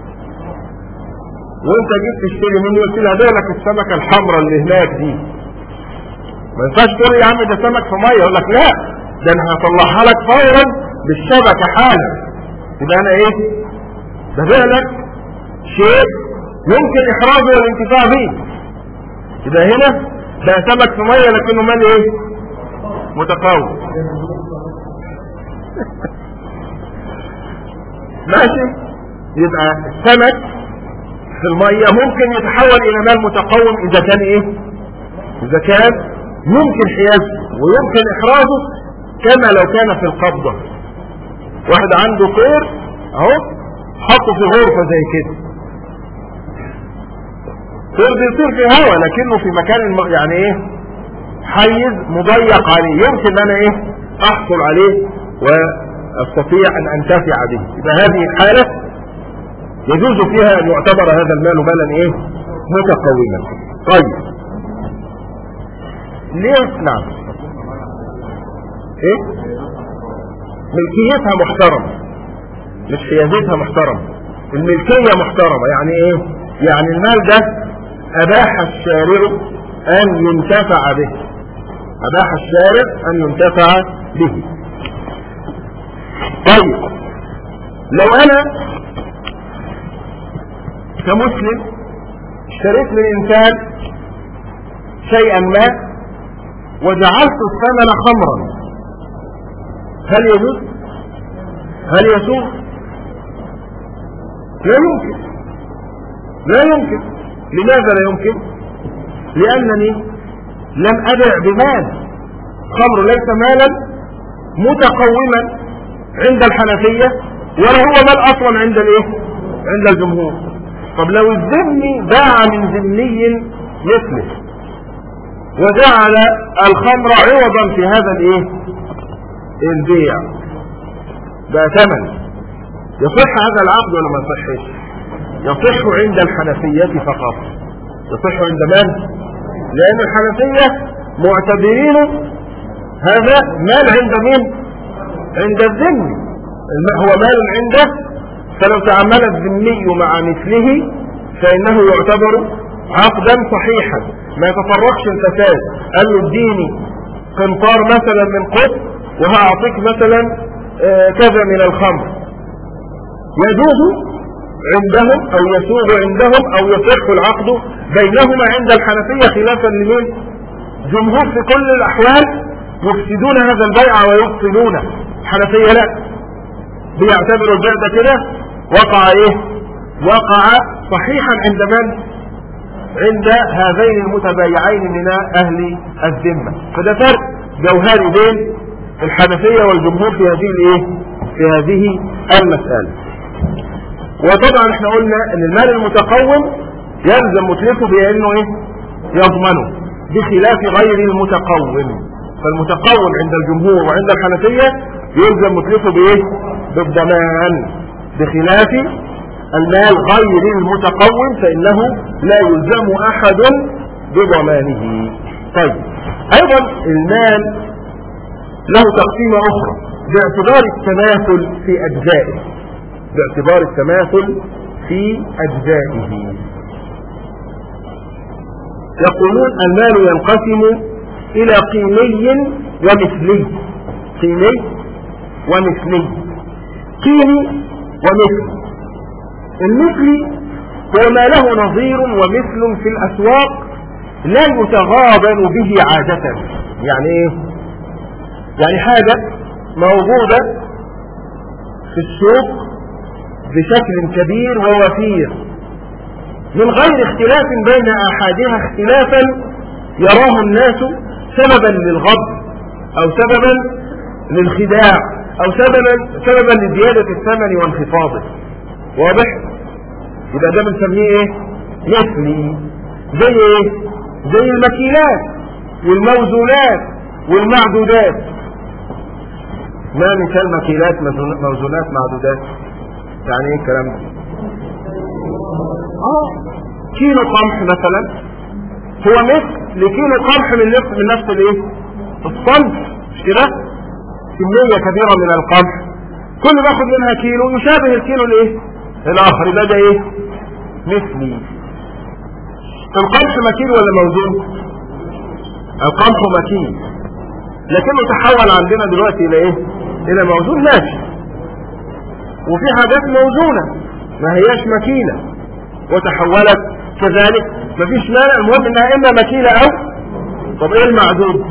وانت جيت تشتري مني قلت لي هبيع لك السمكه الحمراء اللي هناك دي ما ينفعش تقول لي يا عم ده سمك في ميه اقول لك لا ده انا هطلعها لك فورا بالشبكه حالا يبقى انا ايه ببيع لك شيء يمكن احراجه والانتفاع به يبقى هنا ده سمك في ميه لكنه مال ايه متقاوم ماشي يبقى السمك في المية ممكن يتحول الى مال متقوم اذا كان ايه اذا كان يمكن حيازه ويمكن احراجه كما لو كان في القبضة واحد عنده طير اهو حطه في غرفة زي كده طير بيطير في هوا لكنه في مكان الم... يعني ايه حيز مضيق عليه يمكن انا ايه احصل عليه واستطيع ان انتفع به يبقى هذه الحالة يجوز فيها ان يعتبر هذا المال مالا ايه متقوما طيب ليه نعم ايه ملكيتها محترمة مش حيازتها محترمة الملكية محترمة يعني ايه يعني المال ده اباح الشارع ان ينتفع به اباح الشارع ان ينتفع به طيب لو انا كمسلم اشتريت من انسان شيئا ما وجعلت الثمن خمرا هل يجوز هل يسوق لا يمكن لا يمكن لماذا لا يمكن لأنني لم أبع بمال خمر ليس مالا متقوما عند الحنفية ولا هو مال أصلا عند الايه عند الجمهور طب لو الذمي باع من ذمي مثله وجعل الخمر عوضا في هذا الايه البيع ده ثمن يصح هذا العقد ولا ما يصحش يصح عند الحنفية فقط يصح عند من لان الحنفية معتبرين هذا مال عند مين عند الذمي هو مال عنده فلو تعامل الذمي مع مثله فانه يعتبر عقدا صحيحا ما يتطرقش الفساد قال له اديني قنطار مثلا من قط وهعطيك مثلا آه كذا من الخمر يجوز عندهم او يسوغ عندهم او يصح العقد بينهما عند الحنفية خلافا لمن جمهور في كل الاحوال يفسدون هذا البيع ويبطلونه الحنفية لا بيعتبروا البيع ده كده وقع ايه وقع صحيحا عند من عند هذين المتبايعين من اهل الذمة فده فرق جوهري بين الحنفية والجمهور في هذه الايه في هذه المسألة وطبعا احنا قلنا ان المال المتقوم يلزم متلفه بانه ايه يضمنه بخلاف غير المتقوم فالمتقوم عند الجمهور وعند الحنفية يلزم متلفه بايه بالضمان بخلاف المال غير المتقوم فانه لا يلزم احد بضمانه طيب ايضا المال له تقسيمة اخرى باعتبار التماثل في اجزائه باعتبار التماثل في اجزائه يقولون المال ينقسم الى قيمي ومثلي قيمي ومثلي قيمي ومثل المثلي هو ما له نظير ومثل في الاسواق لا يتغابن به عادة يعني ايه يعني حاجة موجودة في السوق بشكل كبير ووفير من غير اختلاف بين احادها اختلافا يراه الناس سببا للغض او سببا للخداع او سببا سببا لزيادة الثمن وانخفاضه واضح يبقى ده بنسميه ايه مثلي زي ايه زي المكيلات والموزونات والمعدودات ما مثال مكيلات موزونات معدودات يعني ايه الكلام ده اه كيلو قمح مثلا هو مثل لكيلو قمح من نفس من نفس الايه الصنف مش كده كميه كبيره من القمح كل باخد منها كيلو يشابه الكيلو الايه الاخر يبقى ده ايه مثلي القمح مكين ولا موزون القمح مكين لكنه تحول عندنا دلوقتي الى ايه الى موزون ماشي وفي حاجات موزونة ما هياش مكينة وتحولت كذلك مفيش مانع المهم انها اما مكينة او طب ايه المعدود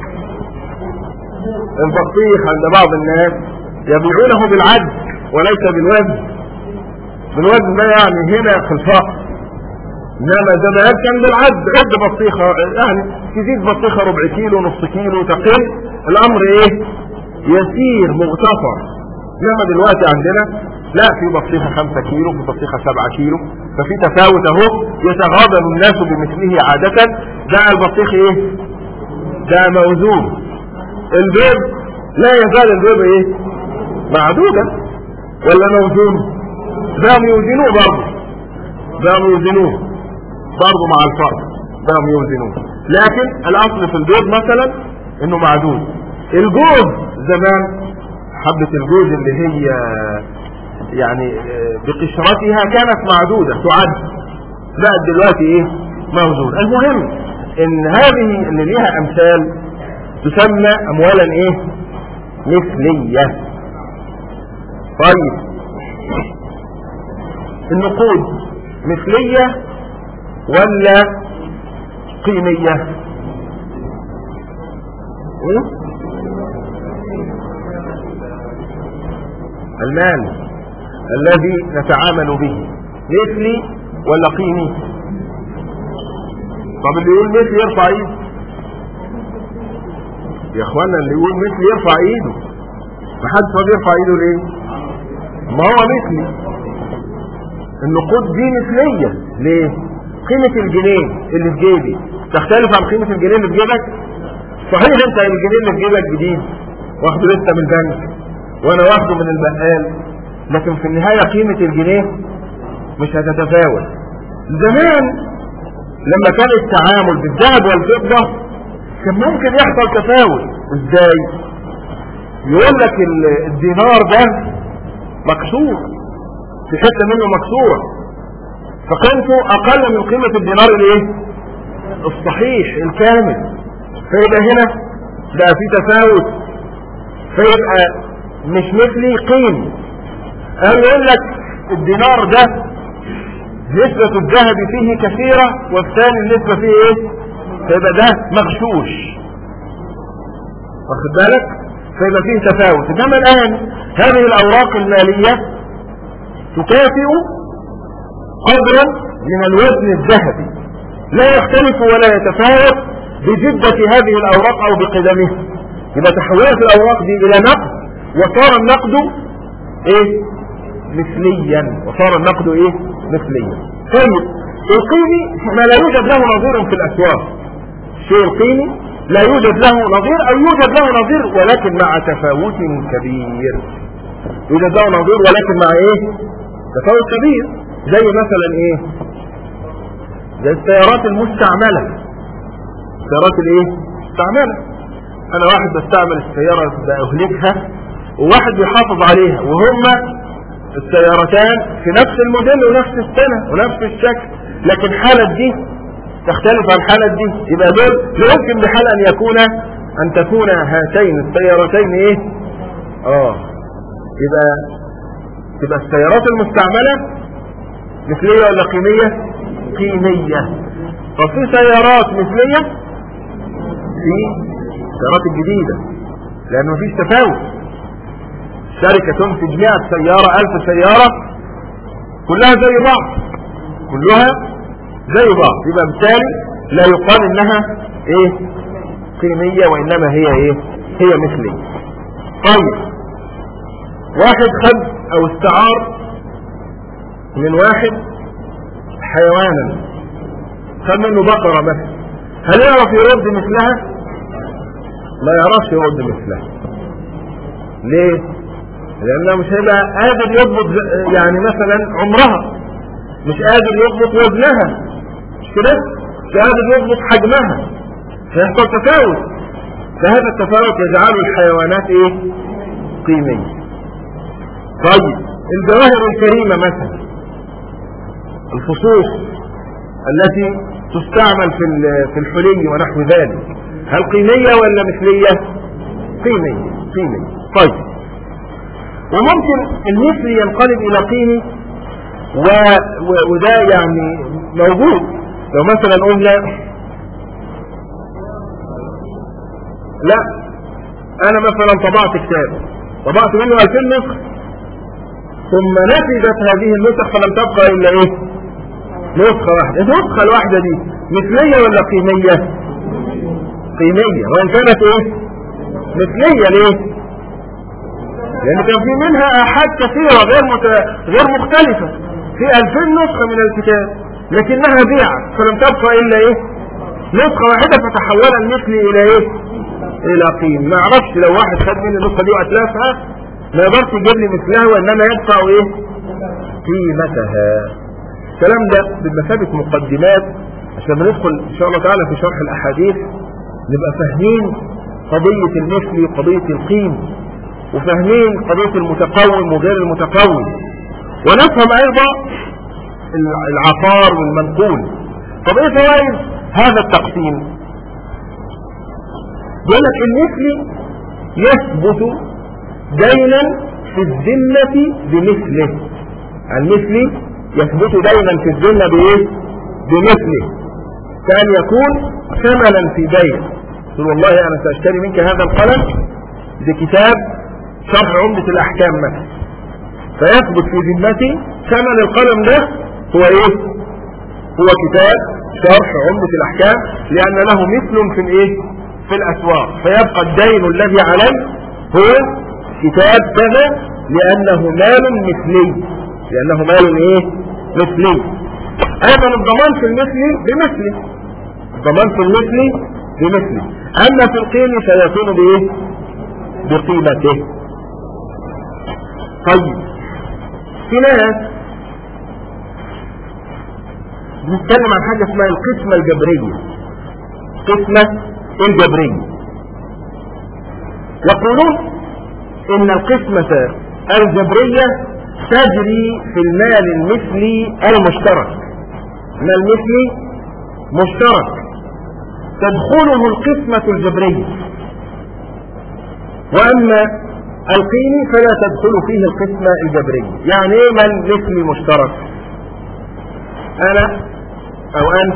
البطيخ عند بعض الناس يبيعونه بالعد وليس بالوزن بالوزن ده يعني هنا في الفقر انما زمان كان بالعد عد بطيخة يعني تزيد بطيخة ربع كيلو نص كيلو تقل الامر ايه يسير مغتفر انما دلوقتي عندنا لا في بطيخة خمسة كيلو في بطيخة سبعة كيلو ففي تفاوت اهو يتغاضل الناس بمثله عادة ده البطيخ ايه ده موزون البيض لا يزال البيض ايه معدودة ولا موزون بقوا يوزنوه برضه بقوا يوزنوه برضه مع الفرق بقوا يوزنوه لكن الاصل في البيض مثلا انه معدود الجوز زمان حبة الجوز اللي هي يعني بقشرتها كانت معدودة تعد لا دلوقتي ايه موجود المهم ان هذه اللي ليها امثال تسمى اموالا ايه مثلية طيب النقود مثلية ولا قيمية ايه المال الذي نتعامل به مثلي ولا قيمي طب اللي يقول مثلي يرفع ايده يا اخوانا اللي يقول مثلي يرفع ايده ما حدش راضي يرفع ايده ليه ما هو مثلي النقود دي مثليه ليه قيمه الجنيه اللي في جيبي تختلف عن قيمه الجنيه اللي في جيبك صحيح انت الجنيه اللي في جيبك جديد واخده لسه من البنك وانا واخده من البقال لكن في النهايه قيمه الجنيه مش هتتفاوت زمان لما كان التعامل بالذهب والفضه كان ممكن يحصل تفاوت ازاي يقول لك الدينار ده مكسور في حته منه مكسوره فقيمته اقل من قيمه الدينار الايه الصحيح الكامل فيبقى هنا بقى في تفاوت فيبقى مش مثلي قيم قال يقول لك الدينار ده نسبة الذهب فيه كثيرة والثاني النسبة فيه ايه فيبقى ده مغشوش واخد بالك فيبقى فيه تفاوت انما الان هذه الاوراق المالية تكافئ قدرا من الوزن الذهبي لا يختلف ولا يتفاوت بجدة هذه الاوراق او بقدمها يبقى تحولت الاوراق دي الى نقد وصار النقد ايه مثليا وصار النقد ايه مثليا طيب القيمي ما لا يوجد له نظير في الاسواق الشيء القيمي لا يوجد له نظير او يوجد له نظير ولكن مع تفاوت كبير يوجد له نظير ولكن مع ايه تفاوت كبير زي مثلا ايه زي السيارات المستعملة السيارات الايه مستعملة انا واحد بستعمل السيارة باهلكها وواحد بيحافظ عليها وهم السيارتان في نفس الموديل ونفس السنة ونفس الشكل لكن حالة دي تختلف عن حالة دي يبقى دول لا يمكن بحال ان يكون ان تكون هاتين السيارتين ايه اه يبقى تبقى السيارات المستعملة مثلية ولا قيمية قيمية طب في سيارات مثلية في السيارات الجديدة لان مفيش تفاوت شركة تنتج 100 سيارة 1000 سيارة كلها زي بعض كلها زي بعض يبقى بالتالي لا يقال انها ايه قيمية وانما هي ايه هي مثلية طيب واحد خد او استعار من واحد حيوانا خد منه بقرة مثلا هل يعرف يرد مثلها لا يعرفش يرد مثلها ليه لانه مش هيبقى قادر يضبط يعني مثلا عمرها مش قادر يضبط وزنها مش كده مش قادر يضبط حجمها فيحصل تفاوت فهذا التفاوت يجعل الحيوانات ايه قيمية طيب الجواهر الكريمة مثلا الفصوص التي تستعمل في في الحلي ونحو ذلك هل قيمية ولا مثلية قيمية قيمية طيب وممكن المثل ينقلب الى قيمي و... و... وده يعني موجود لو مثلا قلنا لا انا مثلا طبعت كتاب طبعت منه 2000 نسخ ثم نتجت هذه النسخ فلم تبقى الا ايه نسخة واحدة النسخة الواحدة دي مثلية ولا قيمية قيمية وان كانت ايه مثلية ليه لان كان في منها احاد كثيرة غير مت... غير مختلفة في 2000 نسخة من الكتاب لكنها بيعت فلم تبقى الا ايه نسخة واحدة فتحول المثل الى ايه الى قيم ما اعرفش لو واحد خد مني النسخة دي واتلافها ما يقدرش يجيب لي مثلها وانما يدفع ايه قيمتها الكلام ده بمثابة مقدمات عشان ندخل ان شاء الله تعالى في شرح الاحاديث نبقى فاهمين قضية المثل وقضية القيم وفاهمين قضية المتقوم وغير المتقوم ونفهم ايضا العقار والمنقول طب ايه فوائد هذا التقسيم يقول لك المثل يثبت دينا في الذمة بمثله المثل يثبت دينا في الذمة بايه بمثله كان يكون ثمنا في دين قل والله انا ساشتري منك هذا القلم بكتاب شرح عمدة الاحكام مثلا فيثبت في ذمتي ثمن القلم ده هو ايه هو كتاب شرح عمدة الاحكام لان له مثل في الايه في الاسواق فيبقى الدين الذي علي هو كتاب كذا لانه مال مثلي لانه مال ايه مثلي ايضا الضمان في المثلي بمثلي الضمان في المثلي بمثلي اما في القيم فيكون بايه بقيمته طيب في ناس بنتكلم عن حاجة اسمها القسمة الجبرية قسمة الجبرية يقولون ان القسمة الجبرية تجري في المال المثلي المشترك المال المثلي مشترك تدخله القسمة الجبرية واما القيمي فلا تدخل فيه القسمة الجبرية يعني ايه مال مثلي مشترك انا او انت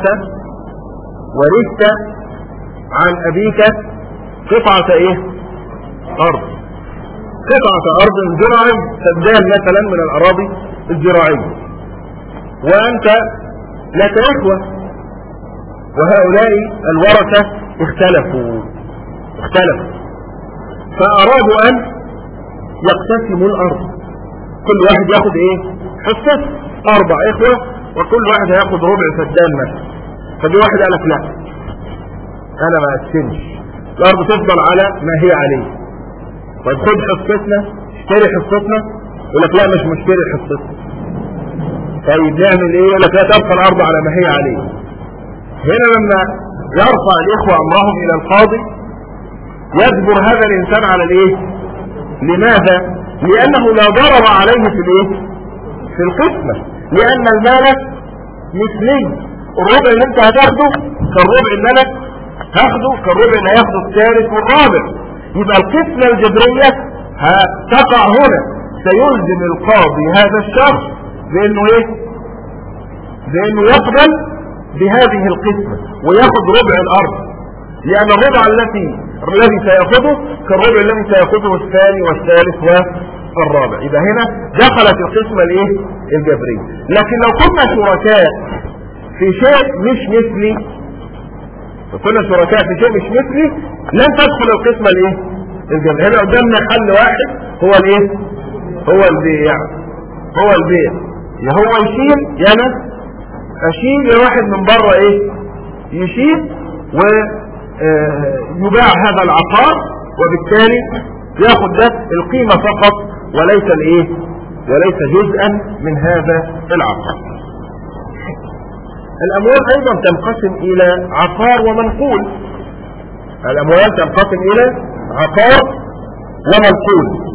ورثت عن ابيك قطعة ايه ارض قطعة ارض زراعي تبدال مثلا من الاراضي الزراعية وانت لك اخوة وهؤلاء الورثة اختلفوا اختلفوا فارادوا ان يقتسموا الارض كل واحد ياخد ايه حصته اربع اخوة وكل واحد هياخد ربع فدان مثلا فجي واحد قال لك لا انا ما اقسمش الارض تفضل على ما هي عليه طيب خد حصتنا اشتري حصتنا يقول لك لا مش مشتري حصتنا طيب نعمل ايه يقول لك لا تبقى الارض على ما هي عليه هنا لما يرفع الاخوة امرهم الى القاضي يجبر هذا الانسان على الايه لماذا لانه لا ضرر عليه في الايه في القسمة لان المال مثلي الربع اللي انت هتاخده كالربع اللي انا هاخده كالربع اللي هياخده الثالث والرابع يبقى القسمة الجبرية هتقع هنا سيلزم القاضي هذا الشخص بانه ايه بانه يقبل بهذه القسمة وياخد ربع الارض لان الربع التي الذي سيأخذه كالربع الذي سيأخذه الثاني والثالث والرابع يبقى هنا دخلت القسمة الايه الجبرية لكن لو كنا شركاء في شيء مش مثلي لو كنا شركاء في شيء مش مثلي لن تدخل القسمة الايه الجبرية هنا قدامنا حل واحد هو الايه هو البيع هو البيع يا هو يشيل يا انا اشيل يا واحد من بره ايه يشيل و يباع هذا العقار وبالتالي ياخد ده القيمة فقط وليس الايه وليس جزءا من هذا العقار الاموال ايضا تنقسم الى عقار ومنقول الاموال تنقسم الى عقار ومنقول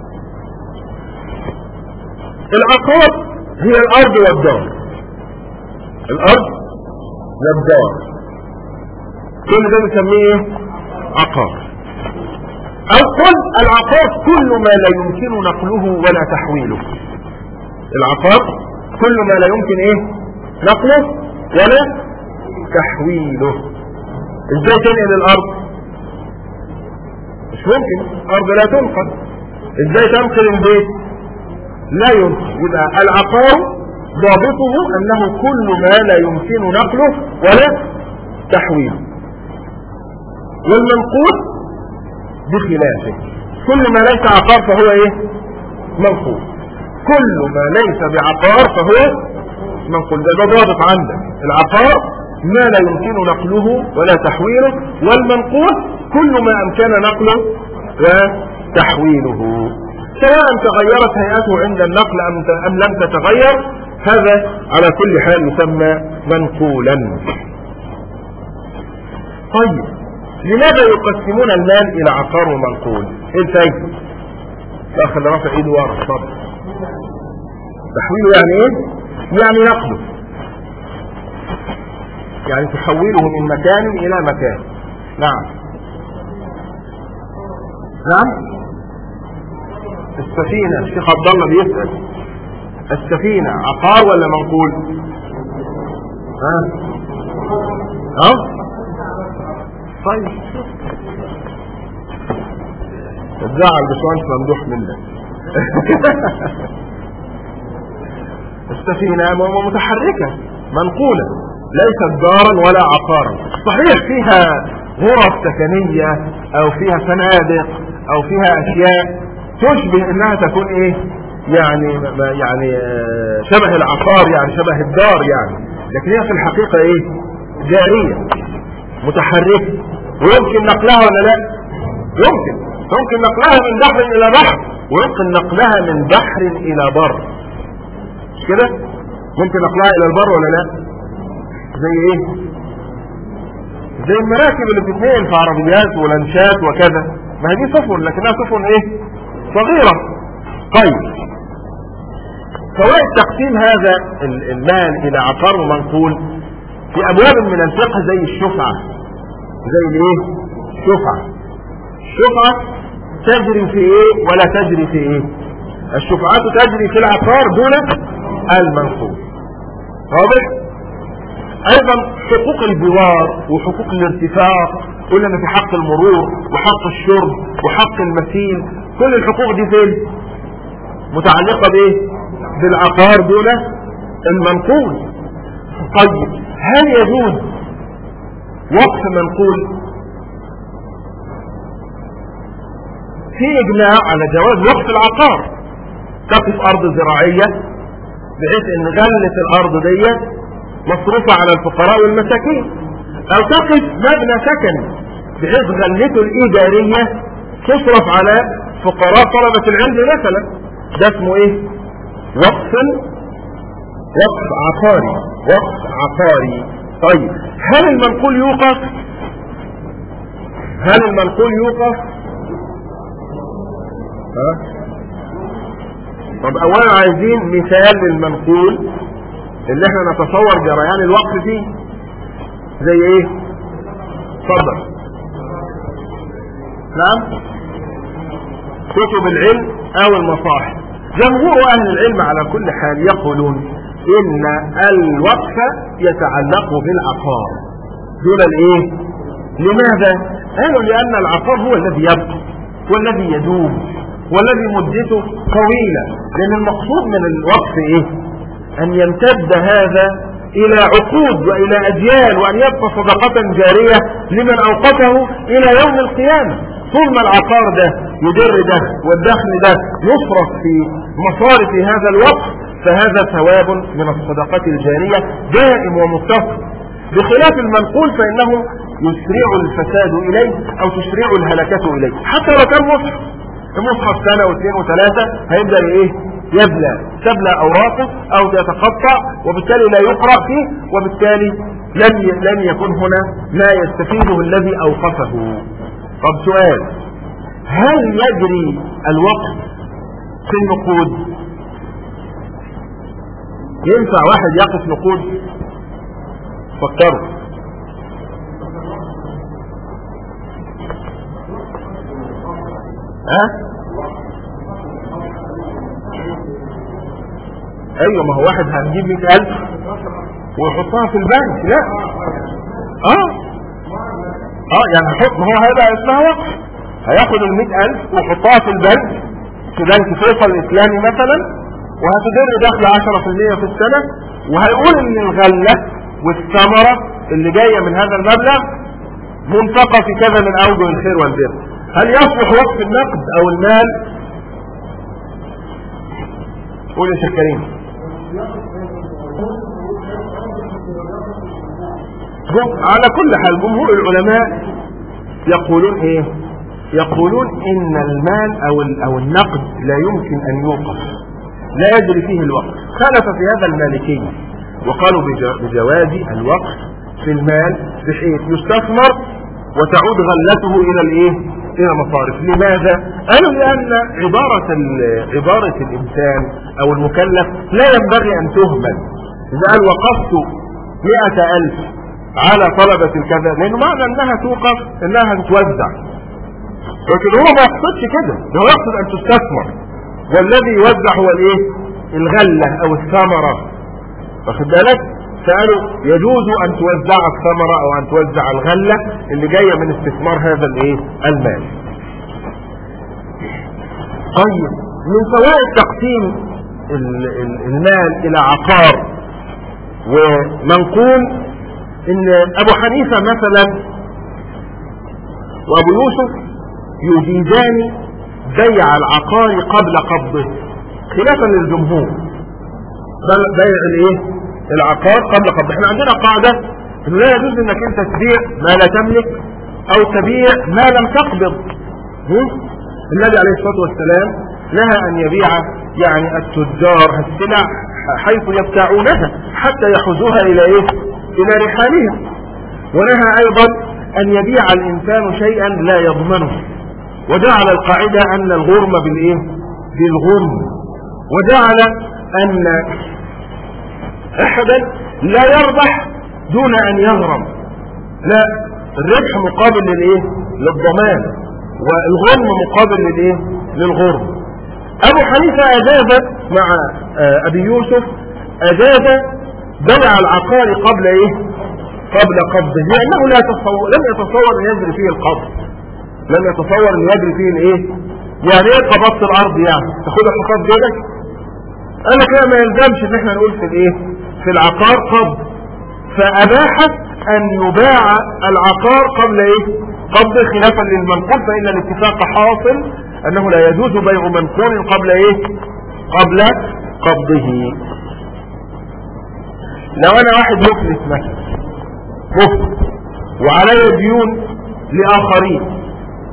العقار هي الارض والدار الارض والدار كل ده بنسميه ايه عقار او قل العقار كل ما لا يمكن نقله ولا تحويله العقار كل ما لا يمكن ايه نقله ولا تحويله ازاي تنقل الارض مش ممكن الارض لا تنقل ازاي تنقل البيت لا يمكن يبقى العقار ضابطه انه كل ما لا يمكن نقله ولا تحويله والمنقول بخلافه كل ما ليس عقار فهو ايه منقول كل ما ليس بعقار فهو منقول ده, ده ضابط عندك العقار ما لا يمكن نقله ولا تحويله والمنقول كل ما امكن نقله وتحويله سواء تغيرت هيئته عند النقل ام لم تتغير هذا على كل حال يسمى منقولا طيب لماذا يقسمون المال الى عقار ومنقول ايه الفايدة الاخ اللي رافع ايده ورا اتفضل تحويله يعني ايه يعني نقله يعني تحوله من مكان الى مكان نعم نعم السفينة الشيخ عبد الله بيسأل السفينة عقار ولا منقول ها ها طيب تزعل بشوانش ممدوح منك السفينة متحركة منقولة ليست دارا ولا عقارا صحيح فيها غرف سكنية او فيها فنادق او فيها اشياء تشبه انها تكون ايه يعني يعني شبه العقار يعني شبه الدار يعني لكن هي في الحقيقة ايه جارية متحركة ويمكن نقلها ولا لا يمكن يمكن نقلها من بحر الى بحر ويمكن نقلها من بحر الى بر مش كده ممكن نقلها الى البر ولا لا زي ايه زي المراكب اللي بتتنقل في عربيات ولانشات وكذا ما هي دي سفن لكنها سفن ايه صغيرة طيب فوائد تقسيم هذا المال الى عقار ومنقول في ابواب من الفقه زي الشفعة زي الايه الشفعة الشفعة تجري في ايه ولا تجري في ايه الشفعات تجري في العقار دون المنقول واضح ايضا حقوق الجوار وحقوق الارتفاق قلنا في حق المرور وحق الشرب وحق المسيل كل الحقوق دي فين متعلقة بايه بالعقار دون المنقول طيب هل يجوز وقف منقول في اجماع على جواز وقف العقار تقف ارض زراعية بحيث ان غلة الارض دي مصروفة على الفقراء والمساكين او تقف مبنى سكن بحيث غلته الايجارية تصرف على فقراء طلبة العلم مثلا ده اسمه ايه وقف وقف عقاري وقف عقاري طيب هل المنقول يوقف هل المنقول يوقف ها طب اولا عايزين مثال للمنقول اللي احنا نتصور جريان الوقت فيه زي ايه اتفضل نعم كتب العلم او المصاحف جمهور اهل العلم على كل حال يقولون ان الوقف يتعلق بالعقار دون الايه لماذا قالوا لان العقار هو الذي يبقى والذي يدوم والذي مدته طويلة لان المقصود من الوقف ايه ان يمتد هذا الى عقود والى اجيال وان يبقى صدقة جارية لمن اوقفه الى يوم القيامة طول ما العقار ده يدر ده والدخل ده يصرف في مصارف هذا الوقت فهذا ثواب من الصدقات الجارية دائم ومتصل بخلاف المنقول فانه يسرع الفساد اليه او تسرع الهلكة اليه حتى لو كان مصحف المصحف سنة واثنين وثلاثة هيبدأ ايه يبلى تبلى اوراقه او يتقطع وبالتالي لا يقرأ فيه وبالتالي لن لن يكون هنا ما يستفيده الذي اوقفه طب سؤال هل يجري الوقت في النقود ينفع واحد يقف نقود فكروا ها ايوه ما هو واحد هنجيب 100000 ويحطها في البنك لا اه اه يعني هحط ما هو هيبقى اسمها وقف هياخد ال 100000 ويحطها في البنك في بنك فيصل الاسلامي مثلا وهتدر دخل 10% في السنه وهيقول ان الغله والثمره اللي جايه من هذا المبلغ منفقه في كذا من اوجه الخير والبر هل يصلح وقف النقد او المال قول يا شيخ كريم على كل حال جمهور العلماء يقولون ايه يقولون ان المال او او النقد لا يمكن ان يوقف لا يجري فيه الوقف خالف في هذا المالكية وقالوا بجواز الوقف في المال بحيث يستثمر وتعود غلته الى الايه الى مصارف لماذا قالوا لان عبارة عبارة الانسان او المكلف لا ينبغي ان تهمل اذا قال وقفت مئة الف على طلبة الكذا لانه معنى انها توقف انها تتوزع لكن هو ما يقصدش كده ده هو يقصد ان تستثمر والذي يوزع هو الايه الغلة او الثمرة واخد بالك فقالوا يجوز ان توزع الثمرة او ان توزع الغلة اللي جاية من استثمار هذا الايه المال طيب من فوائد تقسيم ال- ال- المال الى عقار ومنقول ان ابو حنيفة مثلا وابو يوسف يجيزان بيع العقار قبل قبضه خلافا للجمهور بل- بيع الايه العقار قبل قبضه احنا عندنا قاعدة انه لا يجوز انك انت تبيع ما لا تملك او تبيع ما لم تقبض هم؟ النبي عليه الصلاة والسلام نهى ان يبيع يعني التجار السلع حيث يبتاعونها حتى يحوزوها الى ايه الى رحالهم ونهى ايضا ان يبيع الانسان شيئا لا يضمنه وجعل القاعدة ان الغرم بالايه بالغرم وجعل ان احدا لا يربح دون ان يغرم لا الربح مقابل للايه للضمان والغرم مقابل للايه للغرم ابو حنيفة اجاز مع آه، ابي يوسف اجاز بيع العقار قبل ايه قبل قبضه لانه لا يتصور لم يتصور ان يجري فيه القبض لم يتصور ان يجري فيه الايه يعني ايه قبضت الارض يعني تاخدها في قبض يدك انا كده ما يلزمش ان احنا نقول في الايه في العقار قبض فاباحت ان يباع العقار قبل ايه قبض خلافا للمنقول فان الاتفاق حاصل انه لا يجوز بيع منقول قبل ايه قبل قبضه لو انا واحد مفلس مثلا مفلس وعلي ديون لاخرين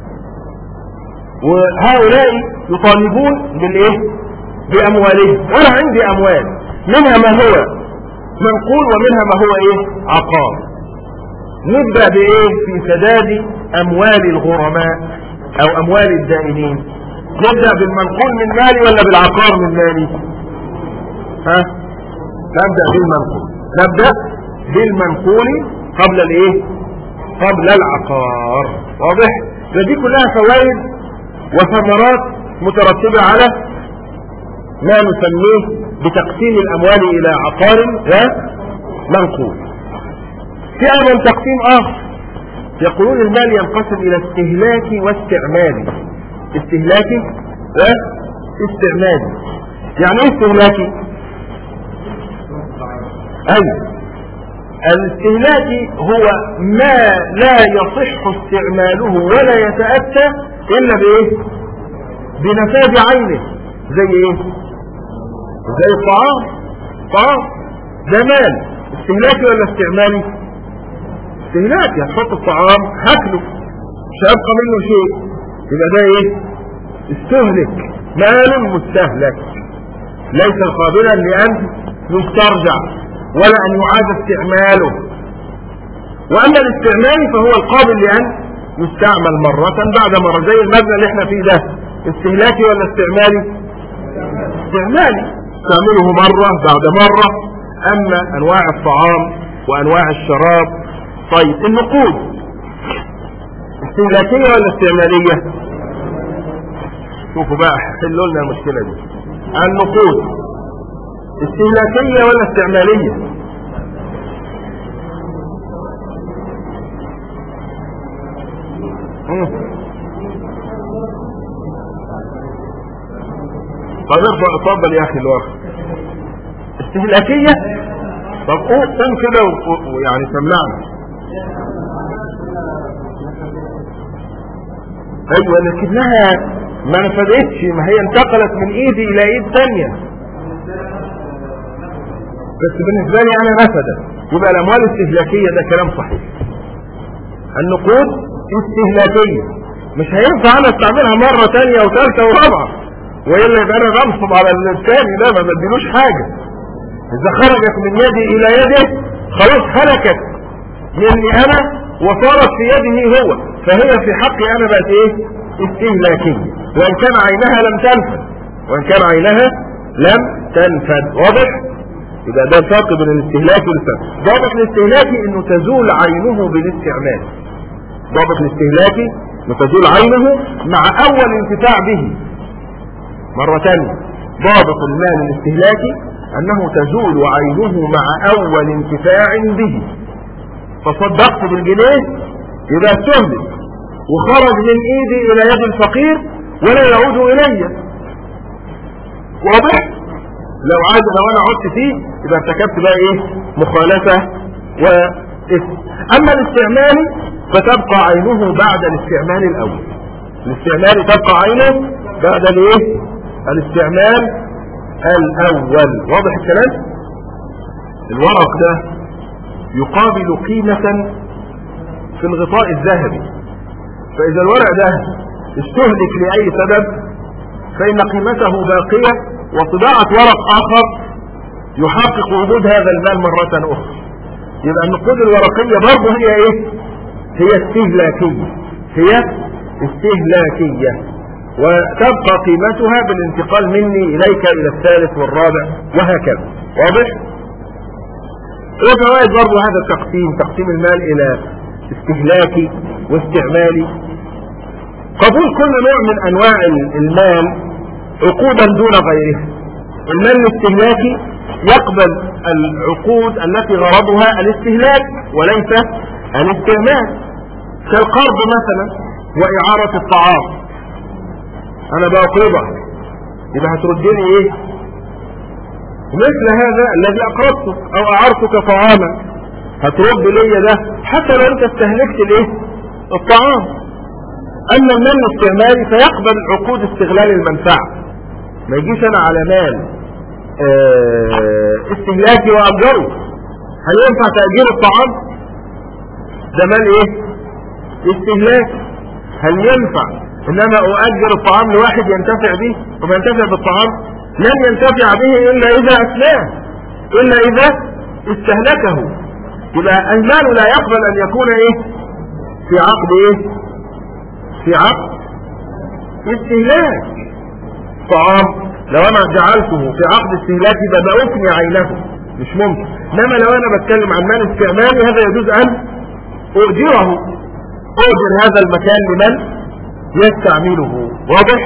وهؤلاء يطالبون بالايه باموالهم وانا عندي اموال منها ما هو منقول ومنها ما هو ايه عقار نبدأ بايه في سداد اموال الغرماء او اموال الدائنين نبدأ بالمنقول من مالي ولا بالعقار من مالي ها نبدأ بالمنقول نبدأ بالمنقول قبل الايه قبل العقار واضح دي كلها فوائد وثمرات مترتبة على ما نسميه بتقسيم الاموال الى عقار ومنقول في ايضا تقسيم اخر يقولون المال ينقسم الى استهلاكي واستعمالي استهلاكي واستعمالي يعني ايه استهلاكي ايوه الاستهلاكي هو ما لا يصح استعماله ولا يتأتى الا بايه بنفاذ عينه زي ايه زي الطعام طعام ده مال استهلاكي ولا استعمالي استهلاكي هتحط الطعام هاكله مش هيبقى منه شيء يبقى ده ايه استهلك مال مستهلك ليس قابلا لان يسترجع ولا ان يعاد استعماله واما الاستعمال فهو القابل لان يستعمل مرة بعد مرة زي المبنى اللي احنا فيه ده استهلاكي ولا استعمالي استعمالي تعمله مرة بعد مرة اما انواع الطعام وانواع الشراب طيب النقود استهلاكية ولا استعمالية شوفوا بقى حلوا لنا المشكلة دي النقود استهلاكية ولا استعمالية مم. طب ارفع اتفضل يا اخي الوقت استهلاكية طب قوم قوم كده و- ويعني سمعنا ايوه لكنها ما نفذتش ما هي انتقلت من ايدي الى ايد ثانيه بس بالنسبة لي انا نفذت يبقى الاموال الاستهلاكية ده كلام صحيح النقود استهلاكية مش هينفع انا استعملها مرة تانية وثالثة ورابعة والا يبقى انا بنصب على الثاني ده ما بديلوش حاجة اذا خرجت من يدي الى يده خلاص هلكت مني انا وصارت في يده هو فهي في حقي انا بقت ايه استهلاكية وان كان عينها لم تنفذ وان كان عينها لم تنفذ واضح يبقى ده فرق بين الاستهلاك والفهم ضابط الاستهلاكي انه تزول عينه بالاستعمال ضابط الاستهلاكي انه تزول عينه مع اول انتفاع به مرة تانية ضابط المال الاستهلاكي انه تزول عينه مع اول انتفاع به تصدقت بالجنيه يبقى استهلك وخرج من ايدي الى يد الفقير ولا يعود الي واضح لو عاد لو انا عدت فيه يبقى ارتكبت بقى ايه مخالفة واسم اما الاستعمال فتبقى عينه بعد الاستعمال الاول الاستعمال تبقى عينه بعد الايه الاستعمال الاول واضح الكلام الورق ده يقابل قيمة في الغطاء الذهبي فاذا الورق ده استهلك لاي سبب فان قيمته باقية وطباعة ورق اخر يحقق وجود هذا المال مرة اخرى يبقى النقود الورقية برضه هي ايه هي استهلاكية هي استهلاكية وتبقى قيمتها بالانتقال مني اليك الى الثالث والرابع وهكذا واضح وفوائد برضه هذا التقسيم تقسيم المال الى استهلاكي واستعمالي قبول كل نوع من انواع المال عقودا دون غيرها المال الاستهلاكي يقبل العقود التي غرضها الاستهلاك وليس الاستعمال كالقرض مثلا واعارة الطعام انا بقرضك يبقى هتردني ايه مثل هذا الذي اقرضتك او اعرتك طعاما هترد لي ده حتى لو انت استهلكت الايه الطعام اما المال الاستعمالي فيقبل عقود استغلال المنفعة ما يجيش انا على مال اه استهلاكي واجره هل ينفع تأجير الطعام ده مال ايه استهلاكي هل ينفع انما اؤجر الطعام لواحد ينتفع به وما ينتفع بالطعام لن ينتفع به الا اذا اسلاه الا اذا استهلكه يبقى المال لا يقبل ان يكون ايه في عقد ايه في عقد استهلاك طعام لو انا جعلته في عقد استهلاك يبقى بأفني عينه مش ممكن انما لو انا بتكلم عن مال استعمالي هذا يجوز ان اؤجره اؤجر هذا المكان لمن يستعمله واضح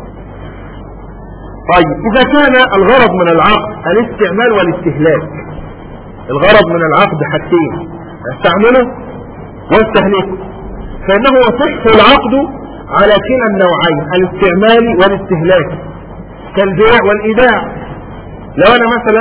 طيب اذا كان الغرض من العقد الاستعمال والاستهلاك الغرض من العقد حاجتين استعمله واستهلكه فانه يصح العقد على كلا النوعين الاستعمال والاستهلاك كالبيع والايداع لو انا مثلا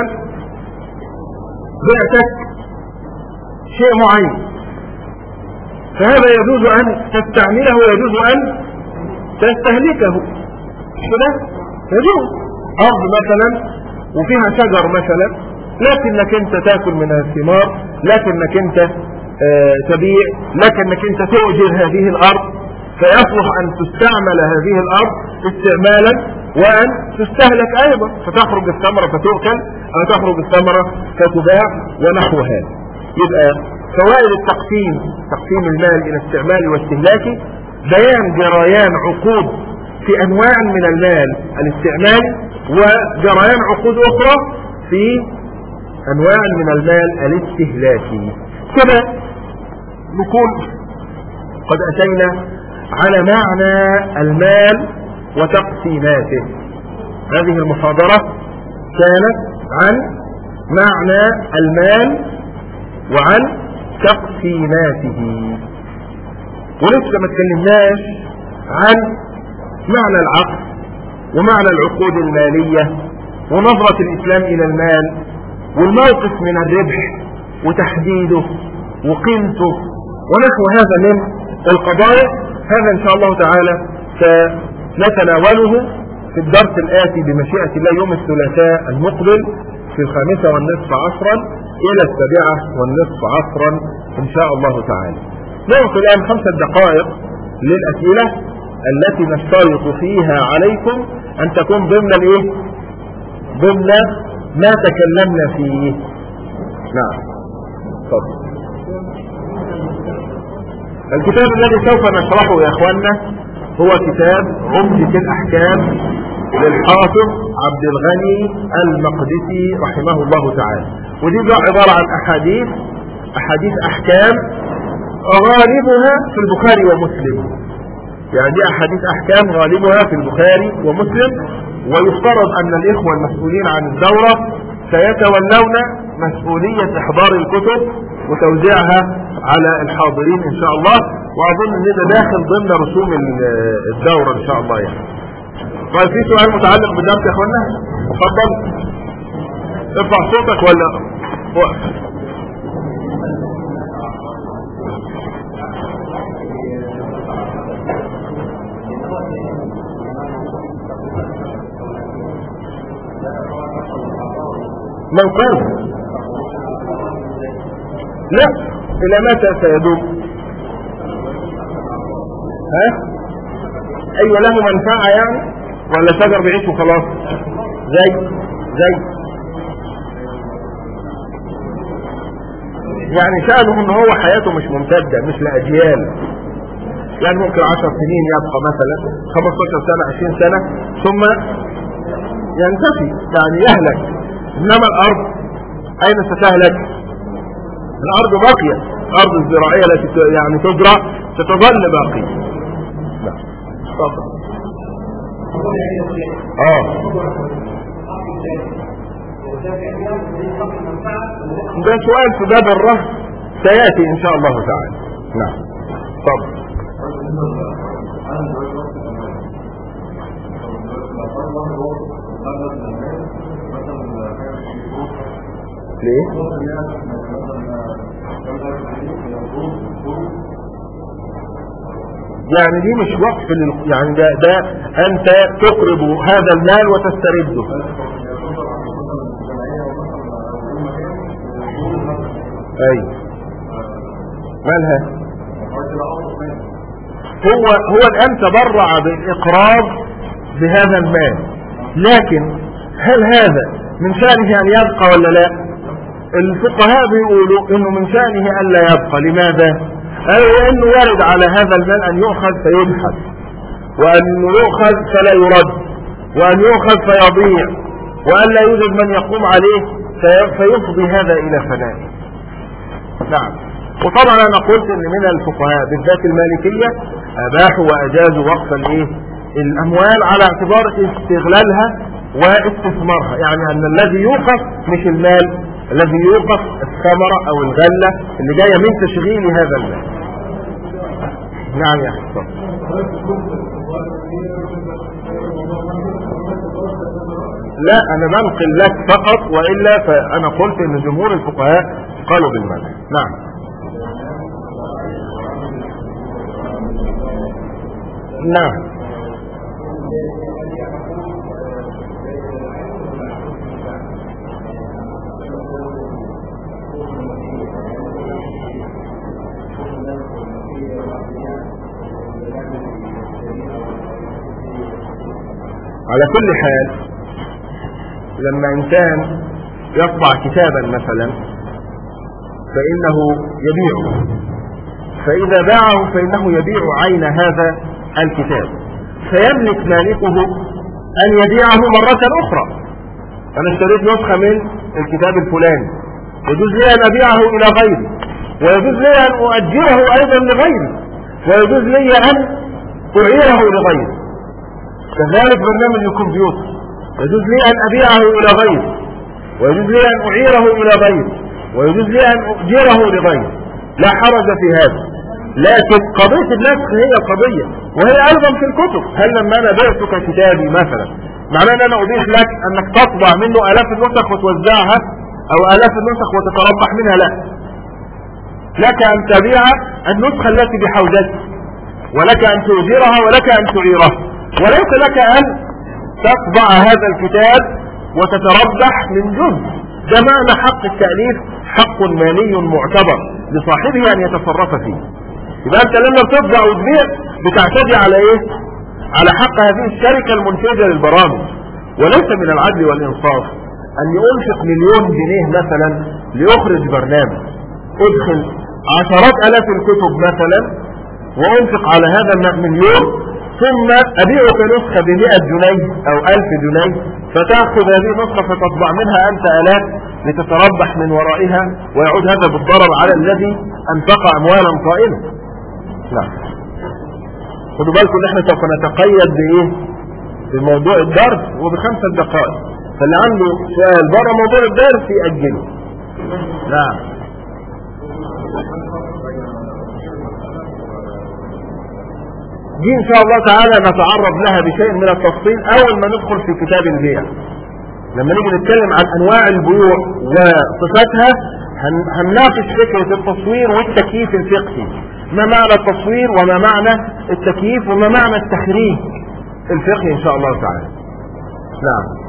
بعتك شيء معين فهذا يجوز ان تستعمله ويجوز ان تستهلكه كده يجوز ارض مثلا وفيها شجر مثلا لكنك انت تاكل من الثمار لكنك انت اه تبيع لكنك انت تؤجر هذه الارض فيصلح ان تستعمل هذه الارض استعمالا وان تستهلك ايضا فتخرج الثمرة فتؤكل او تخرج الثمرة فتباع ونحو هذا يبقى فوائد التقسيم تقسيم المال الى استعمال واستهلاكي بيان جريان عقود في انواع من المال الاستعمالي وجريان عقود اخرى في انواع من المال الاستهلاكي كده نكون قد اتينا على معنى المال وتقسيماته هذه المحاضرة كانت عن معنى المال وعن تقسيماته ولسه ما اتكلمناش عن معنى العقد ومعنى العقود المالية ونظرة الإسلام إلى المال والموقف من الربح وتحديده وقيمته ونحو هذا من القضايا هذا إن شاء الله تعالى سنتناوله في الدرس الآتي بمشيئة الله يوم الثلاثاء المقبل في الخامسة والنصف عصرا إلى السابعة والنصف عصرا إن شاء الله تعالى نعطي الآن خمسة دقائق للأسئلة التي نشترط فيها عليكم أن تكون ضمن الإيه؟ ضمن ما تكلمنا فيه نعم تفضل الكتاب الذي سوف نشرحه يا اخوانا هو كتاب عمدة الاحكام للحافظ عبد الغني المقدسي رحمه الله تعالى ودي بقى عبارة عن احاديث احاديث احكام غالبها في البخاري ومسلم يعني دي احاديث احكام غالبها في البخاري ومسلم ويفترض ان الاخوة المسؤولين عن الدورة سيتولون مسؤولية احضار الكتب وتوزيعها على الحاضرين ان شاء الله واظن ان ده داخل ضمن رسوم الدورة ان شاء الله يعني طيب في سؤال متعلق بالدرس يا اخوانا اتفضل ارفع صوتك ولا وقف منقوص لا الى متى سيدوم ها ايوه له منفعه يعني ولا شجر بعيش وخلاص زي زي يعني شأنه ان هو حياته مش ممتدة مش لأجيال يعني ممكن عشر سنين يبقى مثلا 15 سنة 20 سنة ثم ينتفي يعني يهلك انما الارض اين ستهلك الارض باقية الارض الزراعية التي يعني تزرع ستظل باقية نعم تفضل اه ده سؤال في باب الرهن سياتي ان شاء الله تعالى نعم تفضل ليه يعني دي مش وقف لل... يعني ده, ده انت تقرب هذا المال وتسترده اي مالها هو هو الان تبرع بالاقراض بهذا المال لكن هل هذا من شأنه ان يبقى ولا لا الفقهاء بيقولوا انه من شأنه الا يبقى لماذا قالوا لانه وارد على هذا المال ان يؤخذ فيبحث وان يؤخذ فلا يرد وان يؤخذ فيضيع وان لا يوجد من يقوم عليه فيفضي هذا الى فنائه نعم وطبعا انا قلت ان من الفقهاء بالذات المالكية اباحوا واجازوا وقف الايه الاموال على اعتبار استغلالها واستثمارها يعني ان الذي يوقف مش المال الذي يوقف الثمرة او الغلة اللي جاية من تشغيل هذا المال نعم يا حسن لا انا بنقل لك فقط وإلا فانا قلت ان جمهور الفقهاء قالوا بالمنع نعم نعم على كل حال لما انسان يطبع كتابا مثلا فانه يبيعه فاذا باعه فانه يبيع عين هذا الكتاب فيملك مالكه ان يبيعه مرة اخرى انا اشتريت نسخة من الكتاب الفلاني يجوز لي ان ابيعه الى غيري ويجوز لي ان اؤجره ايضا لغيري ويجوز لي ان اعيره لغيري كذلك برنامج الكمبيوتر يجوز لي أن أبيعه إلى غيري ويجوز لي أن أعيره إلى غيري ويجوز لي أن أؤجره لغيري لا حرج في هذا لكن قضية النسخ هي قضية وهي أيضا في الكتب هل لما أنا بعتك كتابي مثلا معناه أن أنا أبيح لك أنك تطبع منه آلاف النسخ وتوزعها أو آلاف النسخ وتتربح منها لا لك أن تبيع النسخة التي بحوزتك ولك أن تؤجرها ولك أن تعيرها وليس لك أن تطبع هذا الكتاب وتتربح من جزء ده معنى حق التأليف حق مالي معتبر لصاحبه أن يتصرف فيه يبقى أنت لما بتطبع وتبيع بتعتدي على إيه؟ على حق هذه الشركة المنتجة للبرامج وليس من العدل والإنصاف أن ينفق مليون جنيه مثلا ليخرج برنامج ادخل عشرات ألاف الكتب مثلا وانفق على هذا المليون ثم أبيعك نسخة بمئة جنيه أو ألف جنيه فتأخذ هذه النسخة فتطبع منها أنت ألاف لتتربح من ورائها ويعود هذا بالضرر على الذي أنفق أموالا طائلة نعم خدوا بالكم ان احنا سوف نتقيد بايه بموضوع الدرس وبخمسة دقائق فاللي عنده سؤال بره موضوع الدرس يأجله نعم دي ان شاء الله تعالى نتعرض لها بشيء من التفصيل اول ما ندخل في كتاب البيع لما نيجي نتكلم عن انواع البيوع وصفاتها هن- هنناقش فكرة التصوير والتكييف الفقهي ما معنى التصوير وما معنى التكييف وما معنى التخريج الفقهي ان شاء الله تعالى نعم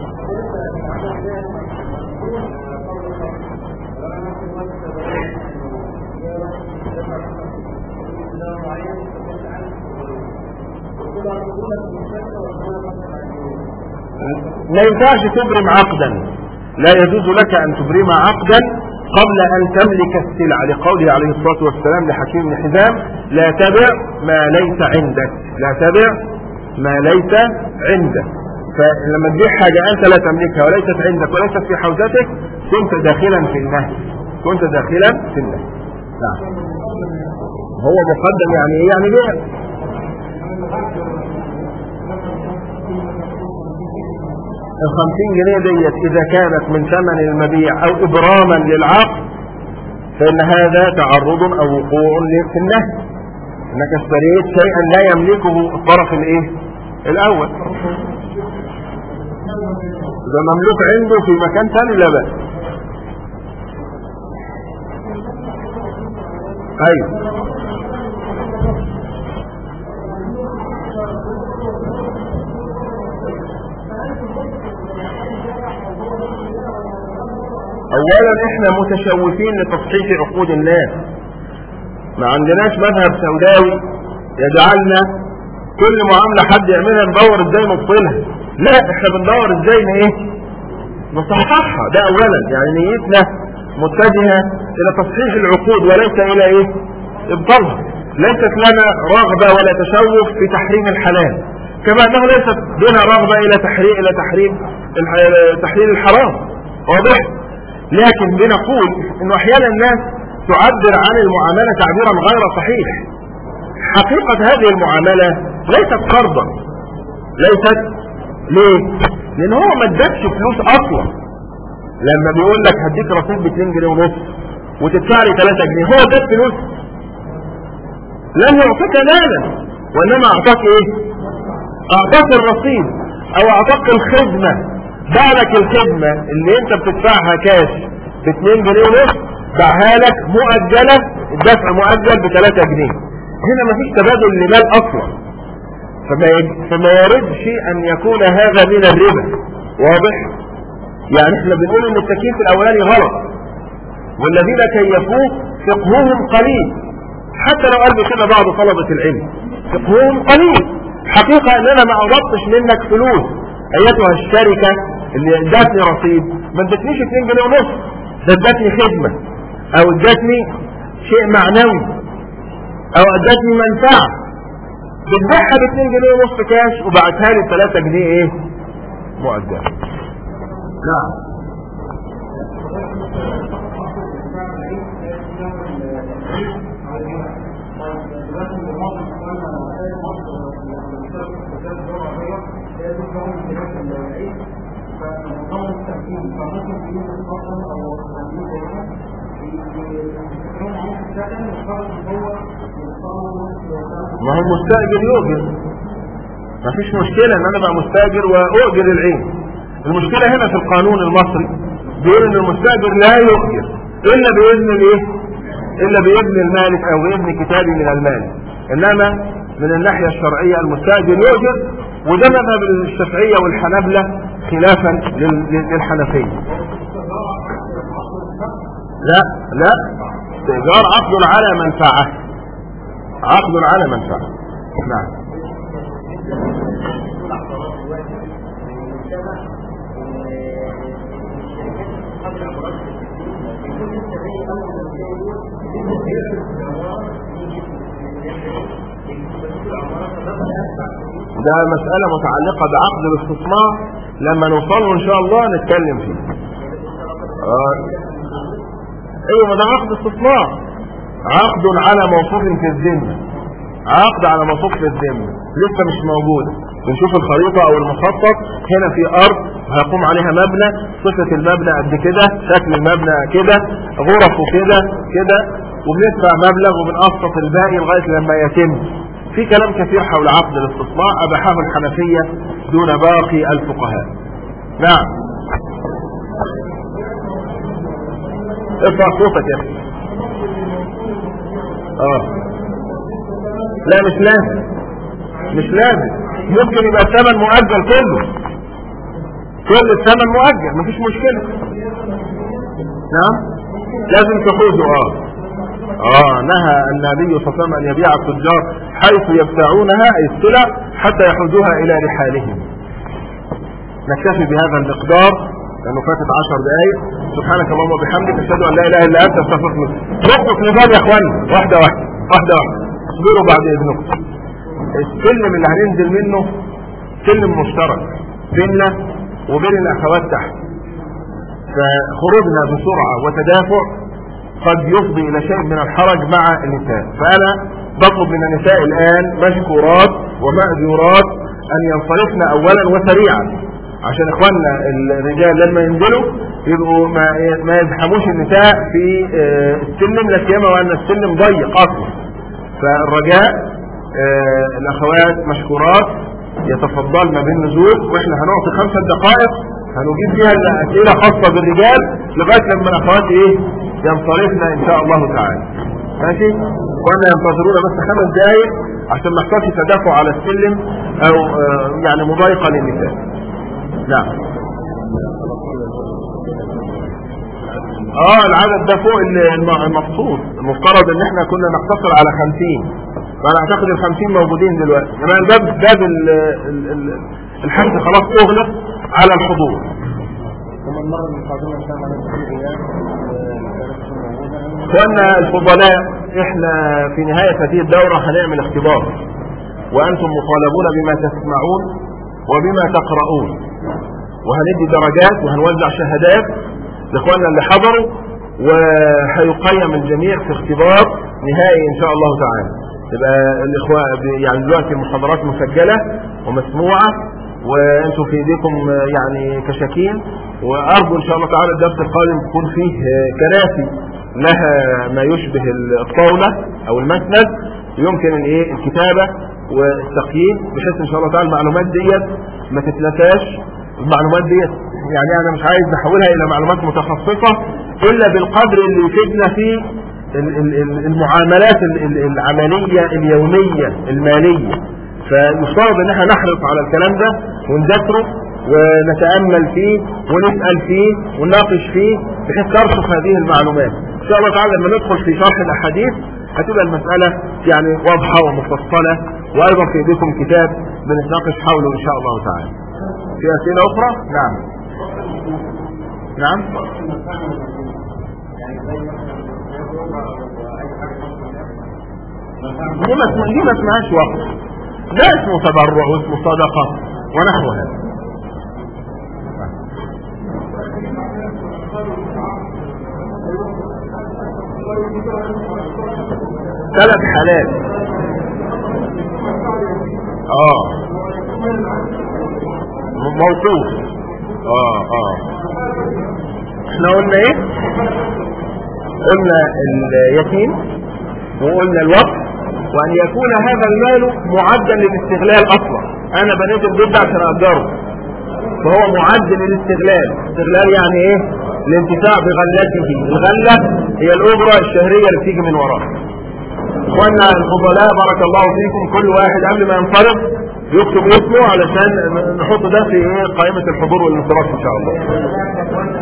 ما ينفعش تبرم عقدا لا يجوز لك ان تبرم عقدا قبل ان تملك السلعة لقوله عليه الصلاة والسلام لحكيم بن حزام لا تبع ما ليس عندك لا تبع ما ليس عندك فلما تبيع حاجة انت لا تملكها وليست عندك وليست في حوزتك كنت داخلا في النهي كنت داخلا في النهي نعم هو مقدم يعني ايه يعني بيع الخمسين جنيه ديت إذا كانت من ثمن المبيع أو إبراما للعقد فإن هذا تعرض أو وقوع في النهي إنك اشتريت شيئا لا يملكه الطرف الإيه؟ الأول إذا مملوك عنده في مكان ثاني لا بأس أيوه اولا احنا متشوفين لتصحيح عقود الناس ما عندناش مذهب سوداوي يجعلنا كل معاملة حد يعملها ندور ازاي نبطلها لا احنا بندور ازاي ن- ايه نصححها ده اولا يعني نيتنا متجهة الى تصحيح العقود وليس الى ايه ابطالها ليست لنا رغبة ولا تشوف في تحريم الحلال كما انه ليست بنا رغبة الى تحريم الى تحريم الح- تحليل الحرام واضح لكن بنقول انه احيانا الناس تعبر عن المعاملة تعبيرا غير صحيح حقيقة هذه المعاملة ليست قرضا ليست ليه لان هو ما ادكش فلوس اصلا لما بيقول لك هديك رصيد ب 2 جنيه ونص وتدفع لي 3 جنيه هو اداك فلوس لم يعطيك مالا وانما اعطاك ايه اعطاك الرصيد او اعطاك الخدمة باعلك الخدمة اللي انت بتدفعها كاش ب 2 جنيه ونص باعها لك مؤجلة الدفع مؤجل ب 3 جنيه هنا مفيش تبادل لمال اصلا فما, يج... فما يردش ان يكون هذا من الربا واضح يعني احنا بنقول ان التكييف الاولاني غلط والذين كيفوه فقههم قليل حتى لو قال كده بعض طلبة العلم فقههم قليل حقيقة ان انا ما قبضتش منك فلوس ايتها الشركة اللي ادتني رصيد ما ادتنيش 2 جنيه ونص ده ادتني خدمة او ادتني شيء معنوي او ادتني منفعة بتبيعها ب 2 جنيه ونص كاش وبعتها لي 3 جنيه ايه مؤجل نعم ما هو المستاجر يؤجر ما فيش مشكلة ان انا بقى مستاجر واؤجر العين المشكلة هنا في القانون المصري بيقول ان المستاجر لا يؤجر الا باذن الايه الا باذن المالك او باذن كتابي من المالك انما من الناحية الشرعية المستاجر يؤجر وده مذهب الشافعية والحنابلة خلافا لل- لل- للحنفية لا لا استئجار عقد على منفعة عقد على منفعة نعم ده مسألة متعلقة بعقد الاستثمار لما نوصل له ان شاء الله نتكلم فيه آه. ايوه ما ده عقد استثمار عقد على موصوف في الذمة عقد على موصوف في الذمة لسه مش موجودة بنشوف الخريطة او المخطط هنا في ارض هيقوم عليها مبنى صفة المبنى قد كده شكل المبنى كده غرفه كده كده وبندفع مبلغ وبنقسط الباقي لغاية لما يتم في كلام كثير حول عقد الاستثمار اباحه الحنفية دون باقي الفقهاء نعم ارفع صوتك يا اخي اه لا مش لازم مش لازم ممكن يبقى الثمن مؤجل كله كل الثمن مؤجل مفيش مشكلة نعم لازم تحوزه اه اه نهى النبي صلى الله عليه وسلم ان يبيع التجار حيث يبتاعونها اي السلع حتى يحوزوها الى رحالهم نكتفي بهذا المقدار لانه فاتت عشر دقائق سبحانك اللهم وبحمدك اشهد ان لا اله الا انت استغفرك نقطة نظام يا اخواني واحدة واحدة واحدة واحدة اصبروا بعد اذنكم السلم اللي هننزل منه سلم مشترك بيننا وبين الاخوات تحت فخروجنا بسرعة وتدافع قد يفضي الى شيء من الحرج مع النساء فانا بطلب من النساء الان مشكورات ومأجورات ان ينصرفن اولا وسريعا عشان اخواننا الرجال لما ينزلوا يبقوا ما, ما يزحموش النساء في آه، السلم لا سيما وان السلم ضيق اصلا فالرجاء آه، الاخوات مشكورات يتفضلن بالنزول واحنا هنعطي خمسة دقائق هنجيب فيها الاسئله خاصه بالرجال لغايه لما الاخوات ايه ينصرفن ان شاء الله تعالى ماشي وانا ينتظرونا بس خمس دقائق عشان ما يحصلش تدافع على السلم او آه، يعني مضايقه للنساء نعم اه العدد ده فوق الم- المقصود المفترض ان احنا كنا نقتصر على خمسين فانا اعتقد الخمسين موجودين دلوقتي انما الباب باب ال- ال- ال- الحجز خلاص اغلق على الحضور ثم المرة القادمة إن شاء الله نبقى في أيام اخوانا الفضلاء احنا في نهاية هذه الدورة هنعمل اختبار وانتم مطالبون بما تسمعون وبما تقرؤون وهندي درجات وهنوزع شهادات لاخواننا اللي حضروا وهيقيم الجميع في اختبار نهائي ان شاء الله تعالى تبقى الاخوة يعني دلوقتي المحاضرات مسجلة ومسموعة وانتم في ايديكم يعني كشاكين وارجو ان شاء الله تعالى الدرس القادم يكون فيه كراسي لها ما يشبه الطاولة او المسند يمكن الايه الكتابة والتقييم بحيث ان شاء الله تعالى المعلومات ديت ما تتنساش المعلومات ديت يعني انا مش عايز احولها الى معلومات متخصصة الا بالقدر اللي يفيدنا في ال- ال- ال- المعاملات ال- ال- العملية اليومية المالية فيفترض ان احنا نحرص على الكلام ده ونذاكره ونتأمل فيه ونسأل فيه ونناقش فيه بحيث ترسخ هذه المعلومات ان شاء الله تعالى لما ندخل في شرح الاحاديث هتبقى المسألة يعني واضحة ومفصلة وايضا في ايديكم كتاب بنتناقش حوله ان شاء الله تعالى في اسئلة اخرى نعم نعم دي ما اسمها دي ما اسمهاش وقت ده اسمه تبرع واسمه صدقة ونحو هذا ثلاث حالات اه موقوف اه اه احنا قلنا ايه قلنا اليتيم وقلنا الوقت وان يكون هذا المال معدا للاستغلال اصلا انا بنيت البيت ده عشان اجره فهو معد للاستغلال استغلال يعني ايه الانتفاع بغلته الغلة هي الاجرة الشهرية اللي بتيجي من وراه اخوانا الفضلاء بارك الله فيكم كل واحد قبل ما ينصرف يكتب اسمه علشان نحط ده في ايه قائمة الحضور والانصراف ان شاء الله